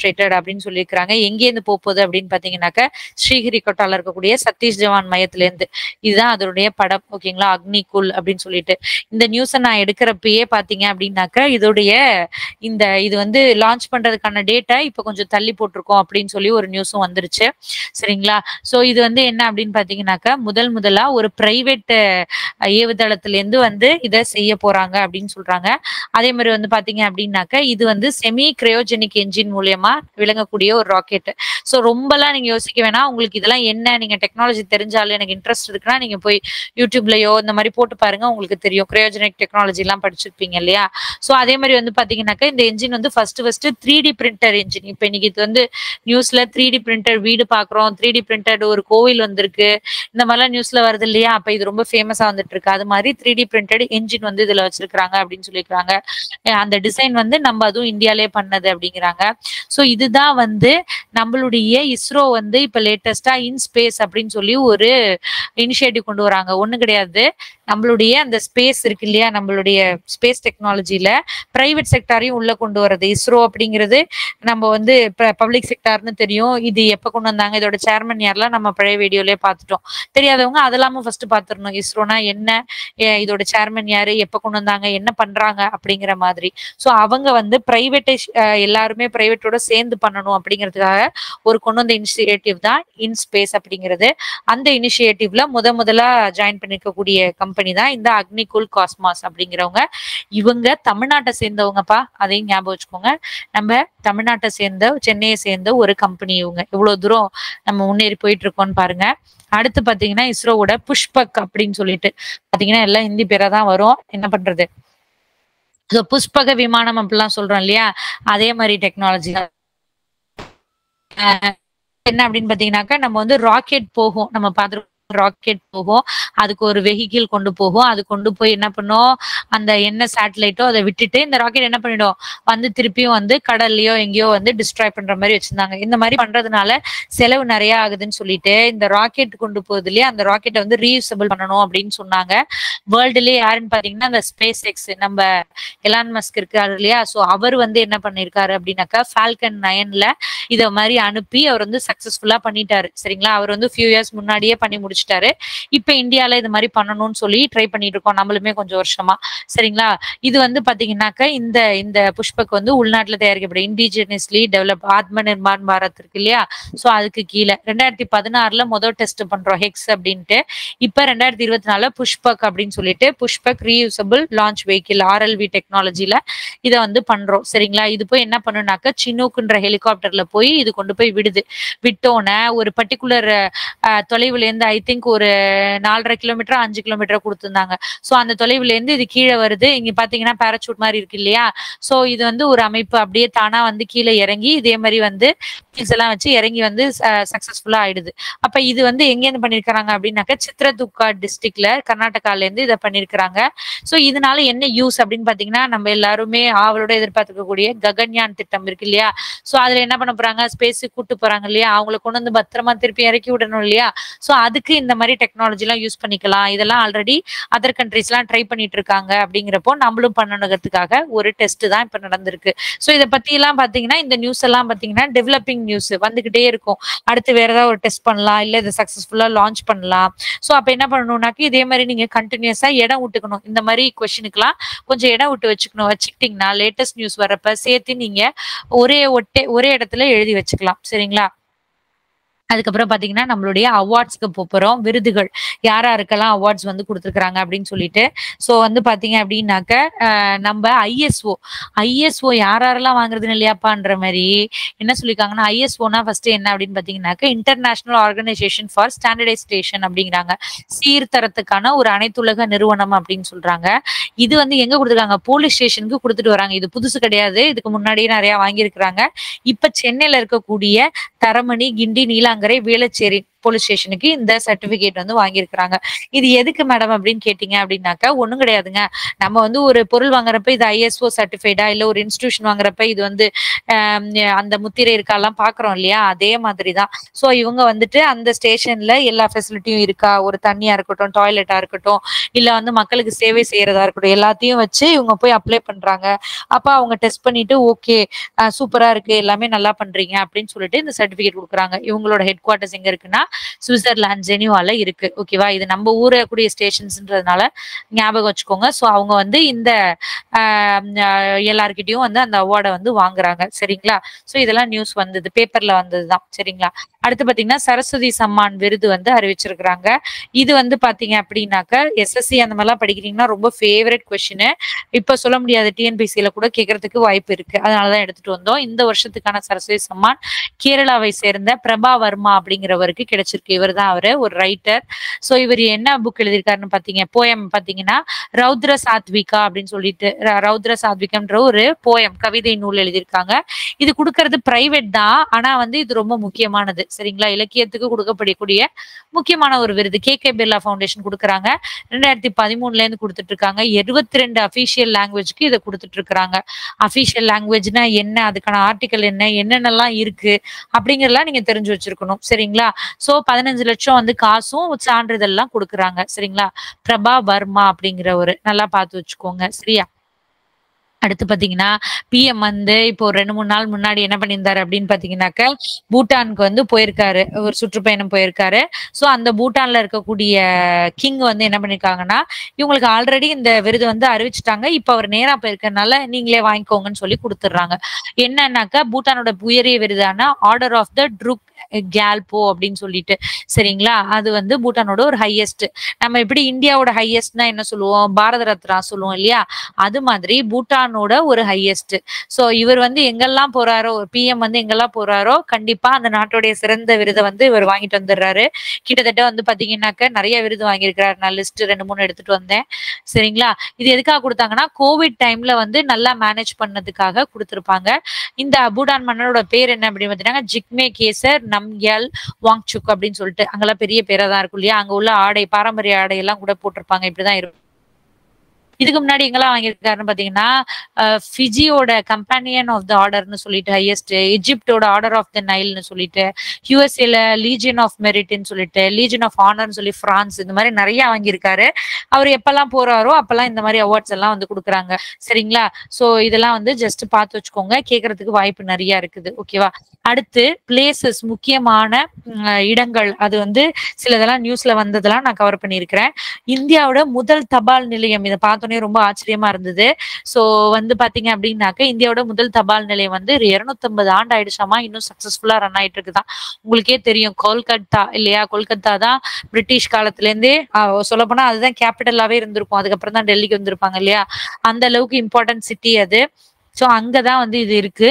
demonstrated அப்படின்னு சொல்லியிருக்கிறாங்க எங்கேருந்து போக போகுது அப்படின்னு பாத்தீங்கன்னாக்க ஸ்ரீஹரிகோட்டால இருக்கக்கூடிய சதீஷ் ஜவான் மையத்துல இருந்து இதுதான் அதனுடைய படம் ஓகேங்களா அக்னிகுல் அப்படின்னு சொல்லிட்டு இந்த நியூஸை நான் எடுக்கிறப்பயே பாத்தீங்க அப்படின்னாக்க இதோடைய இந்த இது வந்து லான்ச் பண்றதுக்கான டேட்டா இப்ப கொஞ்சம் தள்ளி போட்டிருக்கோம் அப்படின்னு சொல்லி ஒரு நியூஸும் வந்துருச்சு சரிங்களா சோ இது வந்து என்ன அப்படின்னு பாத்தீங்கன்னாக்க முதல் முதலா ஒரு பிரைவேட் ஏவுதளத்துல இருந்து வந்து இதை செய்ய போறாங்க அப்படின்னு சொல்றாங்க அதே மாதிரி வந்து பாத்தீங்க அப்படின்னாக்க இது வந்து செமி கிரையோஜெனிக் என்ஜின் மூலியமா விளங்கக்கூடிய ஒரு ராக்கெட் சோ ரொம்பலாம் நீங்க யோசிக்க வேணாம் உங்களுக்கு இதெல்லாம் என்ன நீங்க டெக்னாலஜி தெரிஞ்சாலும் எனக்கு இன்ட்ரெஸ்ட் இருக்குன்னா நீங்க போய் யூடியூப்லயோ இந்த மாதிரி போட்டு பாருங்க உங்களுக்கு தெரியும் கிரையோஜெனிக் டெக்னாலஜி எல்லாம் படிச்சிருப்பீங்க இல்லையா சோ அதே மாதிரி வந்து பாத்தீங்கன்னாக்க இந்த என்ஜின் வந்து first first three D printer engine இப்ப இன்னைக்கு இது வந்து நியூஸ்ல த்ரீ டி பிரிண்டர் வீடு பாக்குறோம் த்ரீ டி பிரிண்டட் ஒரு கோவில் வந்திருக்கு இந்த மாதிரிலாம் நியூஸ்ல வருது இல்லையா அப்ப இது ரொம்ப ஃபேமஸா வந்துட்டு இருக்கு அது மாதிரி த்ரீ டி பிரிண்டட் என்ஜின் வந்து இதுல வச்சிருக்காங்க அப்படின்னு சொல்லியிருக்காங்க அஹ் அந்த டிசைன் வந்து நம்ம அதுவும் இந்தியாலே பண்ணது அப்படிங்கிறாங்க சோ இதுதான் வந்து நம்மளுடைய இஸ்ரோ வந்து இப்ப லேட்டஸ்டா இன் ஸ்பேஸ் அப்படின்னு சொல்லி ஒரு இனிஷியேட்டிவ் கொண்டு வராங்க ஒண்ணு கிடையாது நம்மளுடைய அந்த ஸ்பேஸ் இருக்கு இல்லையா நம்மளுடைய ஸ்பேஸ் டெக்னாலஜில பிரைவேட் செக்டாரையும் உள்ள கொண்டு வர்றது இஸ்ரோ அப்படிங்கிறது நம்ம வந்து பப்ளிக் செக்டார்னு தெரியும் இது எப்ப கொண்டு வந்தாங்க இதோட சேர்மன் யாரெல்லாம் நம்ம பழைய வீடியோலயே பார்த்துட்டோம் தெரியாதவங்க அதெல்லாமும் ஃபர்ஸ்ட் பாத்துரணும் இஸ்ரோனா என்ன எ- இதோட சேர்மன் யாரு எப்ப கொண்டு வந்தாங்க என்ன பண்றாங்க அப்படிங்கிற மாதிரி சோ அவங்க வந்து பிரைவேட்டை எல்லாருமே பிரைவேட்டோட சேர்ந்து பண்ணணும் அப்படிங்கிறதுக்காக ஒரு கொண்டு வந்த இனிஷியேட்டிவ் தான் இன் ஸ்பேஸ் அப்படிங்கிறது அந்த இனிஷியேட்டிவ்ல முத முதலா ஜாயின் பண்ணிருக்கக்கூடிய கம்பெனி தான் இந்த அக்னிகுல் காஸ்மாஸ் அப்படிங்கிறவங்க இவங்க தமிழ்நாட்டை சேர்ந்தவங்கப்பா அதையும் ஞாபகம் வச்சுக்கோங்க நம்ம தமிழ்நாட்டை சேர்ந்த சென்னையை சேர்ந்த ஒரு கம்பெனி இவங்க இவ்வளவு தூரம் நம்ம முன்னேறி போயிட்டு இருக்கோம்னு பாருங்க அடுத்து பாத்தீங்கன்னா இஸ்ரோவோட புஷ்பக் அப்படின்னு சொல்லிட்டு பாத்தீங்கன்னா எல்லாம் ஹிந்தி பேரா தான் வரும் என்ன பண்றது So, புஷ்பக விமானம் அப்படிலாம் சொல்றோம் இல்லையா அதே மாதிரி டெக்னாலஜி தான் அஹ் என்ன அப்படின்னு பாத்தீங்கன்னாக்கா நம்ம வந்து ராக்கெட் போகும் நம்ம பார்த்துருக்கோம் ராக்கெட் போகும் அதுக்கு ஒரு வெஹிக்கிள் கொண்டு போகும் அது கொண்டு போய் என்ன பண்ணும் அந்த என்ன சேட்டலைட்டோ அதை விட்டுட்டு இந்த ராக்கெட் என்ன பண்ணிடும் வந்து திருப்பியும் வந்து கடல்லையோ எங்கேயோ வந்து டிஸ்ட்ராய் பண்ற மாதிரி வச்சிருந்தாங்க இந்த மாதிரி பண்றதுனால செலவு நிறைய ஆகுதுன்னு சொல்லிட்டு இந்த ராக்கெட் கொண்டு போகுது இல்லையா அந்த ராக்கெட்டை வந்து ரீயூசபிள் பண்ணணும் அப்படின்னு சொன்னாங்க வேர்ல்டுலயே யாருன்னு பாத்தீங்கன்னா அந்த ஸ்பேஸ் எக்ஸ் நம்ம எலான் மஸ்க் இருக்காரு இல்லையா சோ அவர் வந்து என்ன பண்ணிருக்காரு அப்படின்னாக்கா ஃபால்கன் நயன்ல இத மாதிரி அனுப்பி அவர் வந்து சக்சஸ்ஃபுல்லா பண்ணிட்டாரு சரிங்களா அவர் வந்து ஃபியூ இயர்ஸ் முன்னாடியே பண்ணி முடிச்சிட்டாரு இப்ப இந்தியால இது மாதிரி பண்ணணும்னு சொல்லி ட்ரை பண்ணிட்டு இருக்கோம் நம்மளுமே கொஞ்சம் வருஷமா சரிங்களா இது வந்து பாத்தீங்கன்னாக்க இந்த இந்த புஷ்பக் வந்து உள்நாட்டுல தயாரிக்கப்படும் இண்டிஜினியஸ்லி டெவலப் ஆத்ம நிர்மான் பாரத் இருக்கு இல்லையா சோ அதுக்கு கீழே ரெண்டாயிரத்தி பதினாறுல முதல் டெஸ்ட் பண்றோம் ஹெக்ஸ் அப்படின்ட்டு இப்ப ரெண்டாயிரத்தி இருபத்தி நாலுல புஷ்பக் அப்படின்னு சொல்லிட்டு Pushpak reusable launch vehicle RLV டெக்னாலஜில இதை வந்து பண்றோம் சரிங்களா இது போய் என்ன பண்ணுனாக்க சின்னூக்குன்ற ஹெலிகாப்டர்ல போய் இது கொண்டு போய் விடுது விட்டோன்னே ஒரு பர்டிகுலர் தொலைவுல இருந்து ஐ திங்க் ஒரு நாலரை கிலோமீட்டர் அஞ்சு கிலோமீட்டர் கொடுத்துருந்தாங்க சோ அந்த தொலைவுல இருந்து இது கீழே வருது இங்க பாத்தீங்கன்னா பேராசூட் மாதிரி இருக்கு இல்லையா சோ இது வந்து ஒரு அமைப்பு அப்படியே தானா வந்து கீழே இறங்கி இதே மாதிரி வந்து wheels எல்லாம் வச்சு இறங்கி வந்து சக்சஸ்ஃபுல்லா ஆயிடுது அப்ப இது வந்து எங்க இருந்து பண்ணிருக்காங்க அப்படின்னாக்க சித்ரதுர்கா டிஸ்ட்ரிக்ட்ல கர்நாடகால இருந்து இதை பண்ணிருக்காங்க சோ இதனால என்ன யூஸ் அப்படின்னு பாத்தீங்கன்னா நம்ம எல்லாருமே ஆவலோட எதிர்பார்த்துக்கக்கூடிய ககன்யான் திட்டம் இருக்கு இல்லையா சோ அதுல என்ன பண்ண போறாங்க ஸ்பேஸுக்கு கூட்டு போறாங்க இல்லையா அவங்கள கொண்டு வந்து பத்திரமா திருப்பி இறக்கி விடணும் இல்லையா சோ அதுக்கு இந்த மாதிரி டெக்னாலஜி எல்லாம் யூஸ் பண்ணிக்கலாம் இதெல்லாம் ஆல்ரெடி அதர் கண்ட்ரிஸ் எல்லாம் ட்ரை பண்ணிட்டு இருக்காங்க அப்படிங்கிறப்போ நம்மளும் பண்ணணுங்கிறதுக்காக ஒரு டெஸ்ட் தான் இப்ப நடந்திருக்கு சோ இதை பத்தி எல்லாம் பாத்தீங்கன்னா இந்த நியூஸ் எல்லாம் பாத்தீங்கன்னா டெவலப்பிங் நியூஸ் வந்துகிட்டே இருக்கும் அடுத்து வேற ஏதாவது ஒரு டெஸ்ட் பண்ணலாம் இல்ல இதை சக்சஸ்ஃபுல்லா லான்ச் பண்ணலாம் சோ அப்ப என்ன பண்ணணும்னாக்க இதே மாதிரி நீங்க கண்டினியூஸா இடம் விட்டுக்கணும் இந்த மாதிரி கொஸ்டினுக்குலாம் கொஞ்சம் இடம் விட்டு வச்சுக்கணும் வச்சுக்கிட்டீங்கன்னா லேட்டஸ்ட் நியூஸ் வரப்ப சேர்த்து நீங்க ஒரே ஒட்டே ஒரே இடத்துல எழுதி வச்சுக்கலாம் சரிங்களா அதுக்கப்புறம் பாத்தீங்கன்னா நம்மளுடைய அவார்ட்ஸ்க்கு போறோம் விருதுகள் யார் யாருக்கெல்லாம் அவார்ட்ஸ் வந்து கொடுத்துருக்காங்க அப்படின்னு சொல்லிட்டு சோ வந்து பாத்தீங்க அப்படின்னாக்க அஹ், நம்ம ஐஎஸ்ஓ ஐஎஸ்ஓ யார் யாரெல்லாம் வாங்குறதுன்னு இல்லையாப்பான்ற மாதிரி என்ன சொல்லியிருக்காங்கன்னா ஐஎஸ்ஓனா ஃபர்ஸ்ட் என்ன அப்படின்னு பாத்தீங்கன்னாக்க இன்டர்நேஷனல் ஆர்கனைசேஷன் ஃபார் ஸ்டாண்டர்டைசேஷன் அப்படிங்கிறாங்க சீர்தரத்துக்கான ஒரு அனைத்துலக நிறுவனம் அப்படின்னு சொல்றாங்க இது வந்து எங்க கொடுத்துருக்காங்க போலீஸ் ஸ்டேஷனுக்கு கொடுத்துட்டு வராங்க இது புதுசு கிடையாது இதுக்கு முன்னாடியே நிறைய வாங்கியிருக்கிறாங்க இப்ப சென்னையில இருக்கக்கூடிய தரமணி கிண்டி நீலாங்கரை வேளச்சேரி போலீஸ் ஸ்டேஷனுக்கு இந்த சர்டிபிகேட் வந்து வாங்கியிருக்கிறாங்க இது எதுக்கு மேடம் அப்படின்னு கேட்டீங்க அப்படின்னாக்கா ஒண்ணும் கிடையாதுங்க நம்ம வந்து ஒரு பொருள் வாங்குறப்ப இது ஐஎஸ்ஓ சர்டிஃபைடா இல்ல ஒரு இன்ஸ்டிடியூஷன் வாங்குறப்ப இது வந்து ஆம், அந்த முத்திரை இருக்காலாம் பாக்குறோம் இல்லையா அதே மாதிரி தான் ஸோ இவங்க வந்துட்டு அந்த ஸ்டேஷன்ல எல்லா ஃபெசிலிட்டியும் இருக்கா ஒரு தண்ணியா இருக்கட்டும் டாய்லெட்டா இருக்கட்டும் இல்ல வந்து மக்களுக்கு சேவை செய்யறதா இருக்கட்டும் எல்லாத்தையும் வச்சு இவங்க போய் அப்ளை பண்றாங்க அப்ப அவங்க டெஸ்ட் பண்ணிட்டு ஓகே சூப்பரா இருக்கு எல்லாமே நல்லா பண்றீங்க அப்படின்னு சொல்லிட்டு இந்த சர்டிபிகேட் கொடுக்குறாங்க இவங்களோட ஹெட் குவார்ட்டர்ஸ் எங்க இருக்குன்னா சுவிட்சர்லாந்து ஜெனிவால இருக்கு ஓகேவா இது நம்ம ஊர கூடிய ஸ்டேஷன்ஸ்ன்றதுனால ஞாபகம் வச்சுக்கோங்க ஸோ அவங்க வந்து இந்த ஆஹ் ஆஹ் எல்லார்கிட்டயும் வந்து அந்த அவார்டை வந்து வாங்குறாங்க சரிங்களா ஸோ இதெல்லாம் நியூஸ் வந்தது பேப்பர்ல வந்ததுதான் சரிங்களா அடுத்து பாத்தீங்கன்னா சரஸ்வதி சம்மான் விருது வந்து அறிவிச்சிருக்கிறாங்க இது வந்து பாத்தீங்க அப்படின்னாக்க எஸ்எஸ்சி அந்த மாதிரிலாம் படிக்கிறீங்கன்னா ரொம்ப ஃபேவரட் கொஸ்டின் இப்ப சொல்ல முடியாது டிஎன்பிசியில கூட கேட்கறதுக்கு வாய்ப்பு இருக்கு அதனாலதான் எடுத்துட்டு வந்தோம் இந்த வருஷத்துக்கான சரஸ்வதி சம்மான் கேரளாவை சேர்ந்த பிரபா வர்மா அப்படிங்கிறவருக்கு கிடைச்சிருக்கு இவர் தான் அவரு ஒரு ரைட்டர் சோ இவர் என்ன புக் எழுதியிருக்காருன்னு பாத்தீங்க போயம் பாத்தீங்கன்னா ரௌத்ர சாத்விகா அப்படின்னு சொல்லிட்டு ர- ரௌத்ர சாத்விகம்ன்ற ஒரு போயம் கவிதை நூல் எழுதியிருக்காங்க இது கொடுக்கறது பிரைவேட் தான் ஆனா வந்து இது ரொம்ப முக்கியமானது சரிங்களா இலக்கியத்துக்கு கொடுக்கப்படக்கூடிய முக்கியமான ஒரு விருது கே கே பிர்லா ஃபவுண்டேஷன் கொடுக்குறாங்க ரெண்டாயிரத்தி பதிமூணுல இருந்து கொடுத்துட்டு இருக்காங்க இருபத்தி ரெண்டு அபிஷியல் லாங்குவேஜ்க்கு இதை கொடுத்துட்டு இருக்காங்க அபிஷியல் லாங்குவேஜ்னா என்ன அதுக்கான ஆர்டிக்கல் என்ன என்னென்னலாம் இருக்கு அப்படிங்கறதெல்லாம் நீங்க தெரிஞ்சு வச்சிருக்கணும் சரிங்களா சோ பதினஞ்சு லட்சம் வந்து காசும் சான்றிதழ்லாம் கொடுக்குறாங்க சரிங்களா பிரபா வர்மா அப்படிங்கிறவரு நல்லா பார்த்து வச்சுக்கோங்க சரியா அடுத்து பாத்தீங்கன்னா பிஎம் வந்து இப்போ ஒரு ரெண்டு மூணு நாள் முன்னாடி என்ன பண்ணியிருந்தாரு அப்படின்னு பாத்தீங்கன்னாக்க பூட்டானுக்கு வந்து போயிருக்காரு ஒரு சுற்றுப்பயணம் போயிருக்காரு சோ அந்த பூட்டான்ல இருக்கக்கூடிய கிங் வந்து என்ன பண்ணிருக்காங்கன்னா இவங்களுக்கு ஆல்ரெடி இந்த விருது வந்து அறிவிச்சிட்டாங்க இப்ப அவர் நேரா போயிருக்கறனால நீங்களே வாங்கிக்கோங்கன்னு சொல்லி கொடுத்துட்றாங்க என்னன்னாக்கா பூட்டானோட உயரிய விருதான ஆர்டர் ஆஃப் த ட்ரூக் கேல்போ அப்படின்னு சொல்லிட்டு சரிங்களா அது வந்து பூட்டானோட ஒரு ஹையஸ்ட் நம்ம எப்படி இந்தியாவோட ஹையஸ்ட்னா என்ன சொல்லுவோம் பாரத ரத்னா சொல்லுவோம் இல்லையா அது மாதிரி பூட்டானோட ஒரு ஹையஸ்ட் சோ இவர் வந்து எங்கெல்லாம் போறாரோ பிஎம் வந்து எங்கெல்லாம் போறாரோ கண்டிப்பா அந்த நாட்டுடைய சிறந்த விருதை வந்து இவர் வாங்கிட்டு வந்துடுறாரு கிட்டத்தட்ட வந்து பாத்தீங்கன்னாக்க நிறைய விருது வாங்கியிருக்கிறாரு நான் லிஸ்ட் ரெண்டு மூணு எடுத்துட்டு வந்தேன் சரிங்களா இது எதுக்காக கொடுத்தாங்கன்னா கோவிட் டைம்ல வந்து நல்லா மேனேஜ் பண்ணதுக்காக கொடுத்திருப்பாங்க இந்த பூட்டான் மன்னரோட பேர் என்ன அப்படின்னு பாத்தீங்கன்னா ஜிக்மே கேசர் நம்யல் வாங்சுக் அப்படின்னு சொல்லிட்டு அங்கெல்லாம் பெரிய பேரா தான் இருக்கும் இல்லையா அங்க உள்ள ஆடை பாரம்பரிய ஆடை எல்லாம் கூட போட்டிருப்பாங்க இப்படிதான் இருக்கும் இதுக்கு முன்னாடி எங்கெல்லாம் வாங்கியிருக்காருன்னு பாத்தீங்கன்னா அஹ், ஃபிஜியோட கம்பானியன் ஆஃப் த ஆர்டர்னு சொல்லிட்டு ஹையஸ்ட் எஜிப்டோட ஆர்டர் ஆஃப் த நைல்னு சொல்லிட்டு யூஎஸ்ஏல லீஜியன் ஆஃப் மெரிட்னு சொல்லிட்டு லீஜன் ஆஃப் ஆனர்னு சொல்லி பிரான்ஸ் இந்த மாதிரி நிறைய வாங்கியிருக்காரு அவர் எப்பெல்லாம் போறாரோ அப்பெல்லாம் இந்த மாதிரி அவார்ட்ஸ் எல்லாம் வந்து கொடுக்குறாங்க சரிங்களா சோ இதெல்லாம் வந்து ஜஸ்ட் பார்த்து வச்சுக்கோங்க கேட்கறதுக்கு வாய்ப்பு நிறைய இருக்குது ஓகேவா அடுத்து பிளேசஸ் முக்கியமான உம், இடங்கள் அது வந்து சிலதெல்லாம் நியூஸ்ல வந்ததெல்லாம் நான் கவர் பண்ணியிருக்கிறேன் இந்தியாவோட முதல் தபால் நிலையம் இதை பார்த்தோன்னே ரொம்ப ஆச்சரியமா இருந்தது சோ வந்து பாத்தீங்க அப்படின்னாக்க இந்தியாவோட முதல் தபால் நிலையம் வந்து இருநூத்தம்பது ஆண்டு ஆயிடுச்சாமா இன்னும் சக்சஸ்ஃபுல்லா ரன் ஆயிட்டு இருக்குதான் உங்களுக்கே தெரியும் கொல்கத்தா இல்லையா கொல்கத்தா தான் பிரிட்டிஷ் காலத்துல இருந்தே சொல்ல போனா அதுதான் கேபிட்டலாவே இருந்திருக்கும் அதுக்கப்புறம் தான் டெல்லிக்கு வந்திருப்பாங்க இல்லையா அந்த அளவுக்கு இம்பார்ட்டன்ட் சிட்டி அது ஸோ அங்கதான் வந்து இது இருக்கு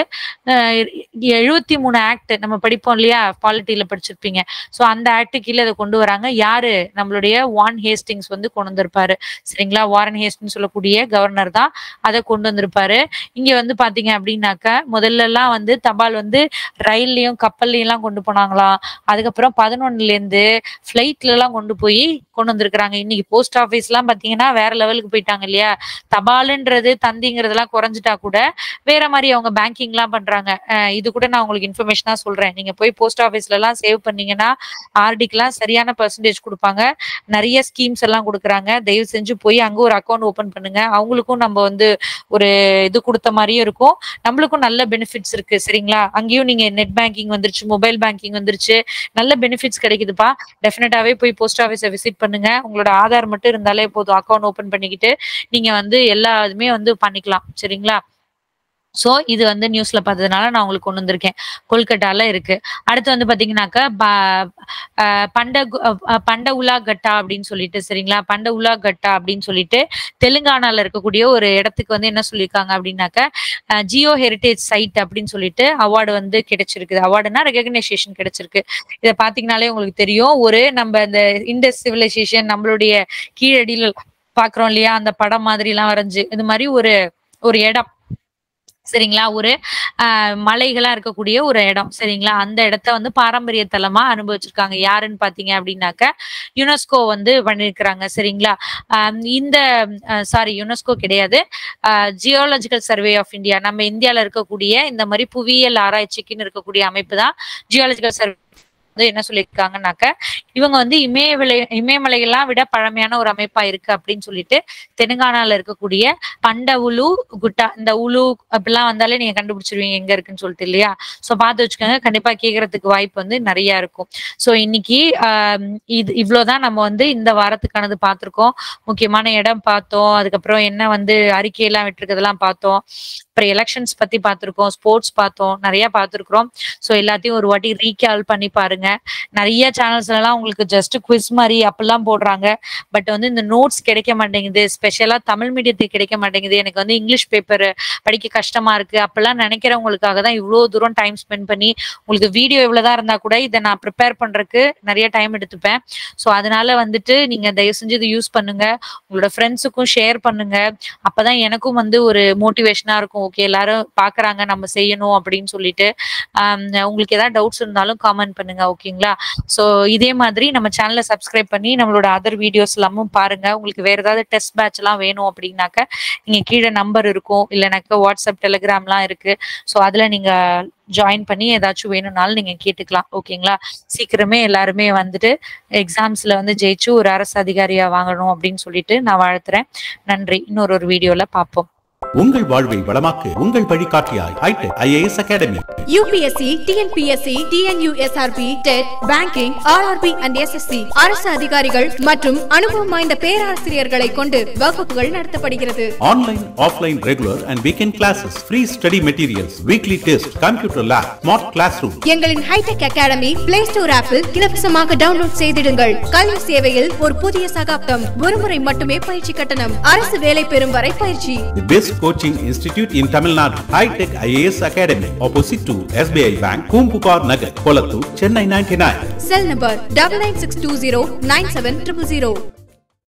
எழுபத்தி மூணு ஆக்ட் நம்ம படிப்போம் இல்லையா பாலிட்டியில படிச்சிருப்பீங்க ஸோ அந்த ஆக்ட் கீழே அதை கொண்டு வராங்க யாரு நம்மளுடைய வான் ஹேஸ்டிங்ஸ் வந்து கொண்டு வந்திருப்பாரு சரிங்களா வாரன் ஹேஸ்டிங் சொல்லக்கூடிய கவர்னர் தான் அதை கொண்டு வந்திருப்பாரு இங்க வந்து பாத்தீங்க அப்படின்னாக்க முதல்ல எல்லாம் வந்து தபால் வந்து ரயில்லையும் கப்பல்லையும் எல்லாம் கொண்டு போனாங்களாம் அதுக்கப்புறம் பதினொன்னுல இருந்து ஃபிளைட்ல எல்லாம் கொண்டு போய் கொண்டு வந்திருக்கிறாங்க இன்னைக்கு போஸ்ட் ஆபீஸ் எல்லாம் பாத்தீங்கன்னா வேற லெவலுக்கு போயிட்டாங்க இல்லையா தபாலுன்றது தந்திங்கிறதெல்லாம் குறைஞ்சிட்டா கூட வேற மாதிரி அவங்க பேங்கிங் எல்லாம் பண்றாங்க அஹ் இது கூட நான் உங்களுக்கு இன்ஃபர்மேஷனா சொல்றேன் நீங்க போய் போஸ்ட் ஆபீஸ்ல எல்லாம் சேவ் பண்ணீங்கன்னா ஆர்டிக்கெல்லாம் சரியான பர்சன்டேஜ் கொடுப்பாங்க நிறைய ஸ்கீம்ஸ் எல்லாம் கொடுக்குறாங்க தயவு செஞ்சு போய் அங்க ஒரு அக்கௌண்ட் ஓபன் பண்ணுங்க அவங்களுக்கும் நம்ம வந்து ஒரு இது கொடுத்த மாதிரியும் இருக்கும் நம்மளுக்கும் நல்ல பெனிஃபிட்ஸ் இருக்கு சரிங்களா அங்கேயும் நீங்க நெட் பேங்கிங் வந்துருச்சு மொபைல் பேங்கிங் வந்துருச்சு நல்ல பெனிஃபிட்ஸ் கிடைக்குதுப்பா டெஃபினட்டாவே போய் போஸ்ட் ஆஃபீஸை விசிட் பண்ணுங்க உங்களோட ஆதார் மட்டும் இருந்தாலே போதும் அக்கௌண்ட் ஓபன் பண்ணிக்கிட்டு நீங்க வந்து எல்லா இதுமே வந்து பண்ணிக்கலாம் சரிங்களா சோ இது வந்து நியூஸ்ல பார்த்ததுனால நான் உங்களுக்கு கொண்டு வந்திருக்கேன் கொல்கட்டால இருக்கு அடுத்து வந்து பாத்தீங்கன்னாக்கா ப- அஹ் பண்ட கு- அஹ் பண்ட உலா கட்டா அப்படின்னு சொல்லிட்டு சரிங்களா பண்ட உலா கட்டா அப்படின்னு சொல்லிட்டு தெலுங்கானால இருக்கக்கூடிய ஒரு இடத்துக்கு வந்து என்ன சொல்லியிருக்காங்க அப்படின்னாக்க ஜியோ ஹெரிட்டேஜ் சைட் அப்படின்னு சொல்லிட்டு அவார்டு வந்து கிடைச்சிருக்கு அவார்டுனா ரெகக்னைசேஷன் கிடைச்சிருக்கு இதை பாத்தீங்கன்னாலே உங்களுக்கு தெரியும் ஒரு நம்ம இந்த இண்டஸ் சிவிலைசேஷன் நம்மளுடைய கீழடியில் பாக்குறோம் இல்லையா அந்த படம் மாதிரி எல்லாம் வரைஞ்சு இது மாதிரி ஒரு ஒரு இடம் சரிங்களா ஒரு ஆஹ் மலைகளா இருக்கக்கூடிய ஒரு இடம் சரிங்களா அந்த இடத்த வந்து பாரம்பரிய தலமா அனுபவிச்சிருக்காங்க யாருன்னு பாத்தீங்க அப்படின்னாக்க யுனெஸ்கோ வந்து பண்ணிருக்கிறாங்க சரிங்களா ஆஹ் இந்த சாரி யுனெஸ்கோ கிடையாது ஜியோலஜிக்கல் சர்வே ஆஃப் இந்தியா நம்ம இந்தியால இருக்கக்கூடிய இந்த மாதிரி புவியியல் ஆராய்ச்சிக்குன்னு இருக்கக்கூடிய அமைப்பு தான் ஜியாலஜிக்கல் சர்வே வந்து என்ன சொல்லியிருக்காங்கன்னாக்க இவங்க வந்து இமயமலை இமயமலையெல்லாம் விட பழமையான ஒரு அமைப்பா இருக்கு அப்படின்னு சொல்லிட்டு தெலுங்கானால இருக்கக்கூடிய பண்ட உலு குட்டா இந்த உலு அப்படிலாம் வந்தாலே நீங்க கண்டுபிடிச்சிருவீங்க எங்க இருக்குன்னு சொல்லிட்டு இல்லையா சோ பார்த்து வச்சுக்கோங்க கண்டிப்பா கேக்குறதுக்கு வாய்ப்பு வந்து நிறைய இருக்கும் சோ இன்னைக்கு ஆஹ் இது இவ்வளவுதான் நம்ம வந்து இந்த வாரத்துக்கானது பார்த்திருக்கோம் முக்கியமான இடம் பார்த்தோம் அதுக்கப்புறம் என்ன வந்து அறிக்கையெல்லாம் விட்டுருக்கதெல்லாம் பார்த்தோம் அப்புறம் எலெக்ஷன்ஸ் பத்தி பார்த்திருக்கோம் ஸ்போர்ட்ஸ் பார்த்தோம் நிறைய பார்த்திருக்கிறோம் சோ எல்லாத்தையும் ஒரு வாட்டி ரீகால் பண்ணி பாருங்க நிறைய சேனல்ஸ்ல எல்லாம் உங்களுக்கு ஜஸ்ட் குவிஸ் மாதிரி அப்பெல்லாம் போடுறாங்க பட் வந்து இந்த நோட்ஸ் கிடைக்க மாட்டேங்குது ஸ்பெஷலா தமிழ் மீடியத்துக்கு கிடைக்க மாட்டேங்குது எனக்கு வந்து இங்கிலீஷ் பேப்பர் படிக்க கஷ்டமா இருக்கு அப்பெல்லாம் நினைக்கிறவங்களுக்காக தான் இவ்வளவு தூரம் டைம் ஸ்பெண்ட் பண்ணி உங்களுக்கு வீடியோ இவ்வளவுதான் இருந்தா கூட இதை நான் ப்ரிப்பேர் பண்றதுக்கு நிறைய டைம் எடுத்துப்பேன் ஸோ அதனால வந்துட்டு நீங்க தயவு செஞ்சு இதை யூஸ் பண்ணுங்க உங்களோட ஃப்ரெண்ட்ஸுக்கும் ஷேர் பண்ணுங்க அப்பதான் எனக்கும் வந்து ஒரு மோட்டிவேஷனா இருக்கும் ஓகே எல்லாரும் பாக்குறாங்க நம்ம செய்யணும் அப்படின்னு சொல்லிட்டு ஆம், உங்களுக்கு ஏதாவது டவுட்ஸ் இருந்தாலும் காமெண்ட் பண்ணுங்க ஓகேங்களா ஸோ இதே மாதிரி நம்ம சேனலை சப்ஸ்கிரைப் பண்ணி நம்மளோட அதர் வீடியோஸ் எல்லாமும் பாருங்க உங்களுக்கு வேற ஏதாவது டெஸ்ட் பேட்ச் எல்லாம் வேணும் அப்படின்னாக்க நீங்க கீழே நம்பர் இருக்கும் இல்லைனாக்க வாட்ஸ்அப் டெலிகிராம்லாம் இருக்கு ஸோ அதுல நீங்க ஜாயின் பண்ணி ஏதாச்சும் வேணும்னாலும் நீங்க கேட்டுக்கலாம் ஓகேங்களா சீக்கிரமே எல்லாருமே வந்துட்டு எக்ஸாம்ஸ்ல வந்து ஜெயிச்சு ஒரு அரசு அதிகாரியா வாங்கணும் அப்படின்னு சொல்லிட்டு நான் வாழ்த்துறேன் நன்றி இன்னொரு ஒரு வீடியோல பார்ப்போம் உங்கள் வாழ்வை வளமாக்கு உங்கள் வழிகாட்டியாய் Hitech IAS academy UPSC TNPSC TNUSRB TET banking RRB and SSC அரசு அதிகாரிகள் மற்றும் அனுபவம் வாய்ந்த பேராசிரியர்களை கொண்டு வகுப்புகள் நடத்தப்படுகிறது online offline regular and weekend classes free study materials weekly test computer lab smart class room எங்களின் ஹைடெக் அகாடமி பிளே ஸ்டோர் ஆப்பில் இலவசமாக டவுன்லோட் செய்திடுங்கள் கல்வி சேவையில் ஒரு புதிய சகாப்தம் ஒருமுறை மட்டுமே பயிற்சி கட்டணம் அரசு வேலை பெறும் வரை பயிற்சி The best coaching institute in Tamil Nadu. High-Tech IAS Academy. Opposite to SBI Bank, Kumpupar Nagar, Kolattur, Chennai 99. Cell number double nine six two zero nine seven triple zero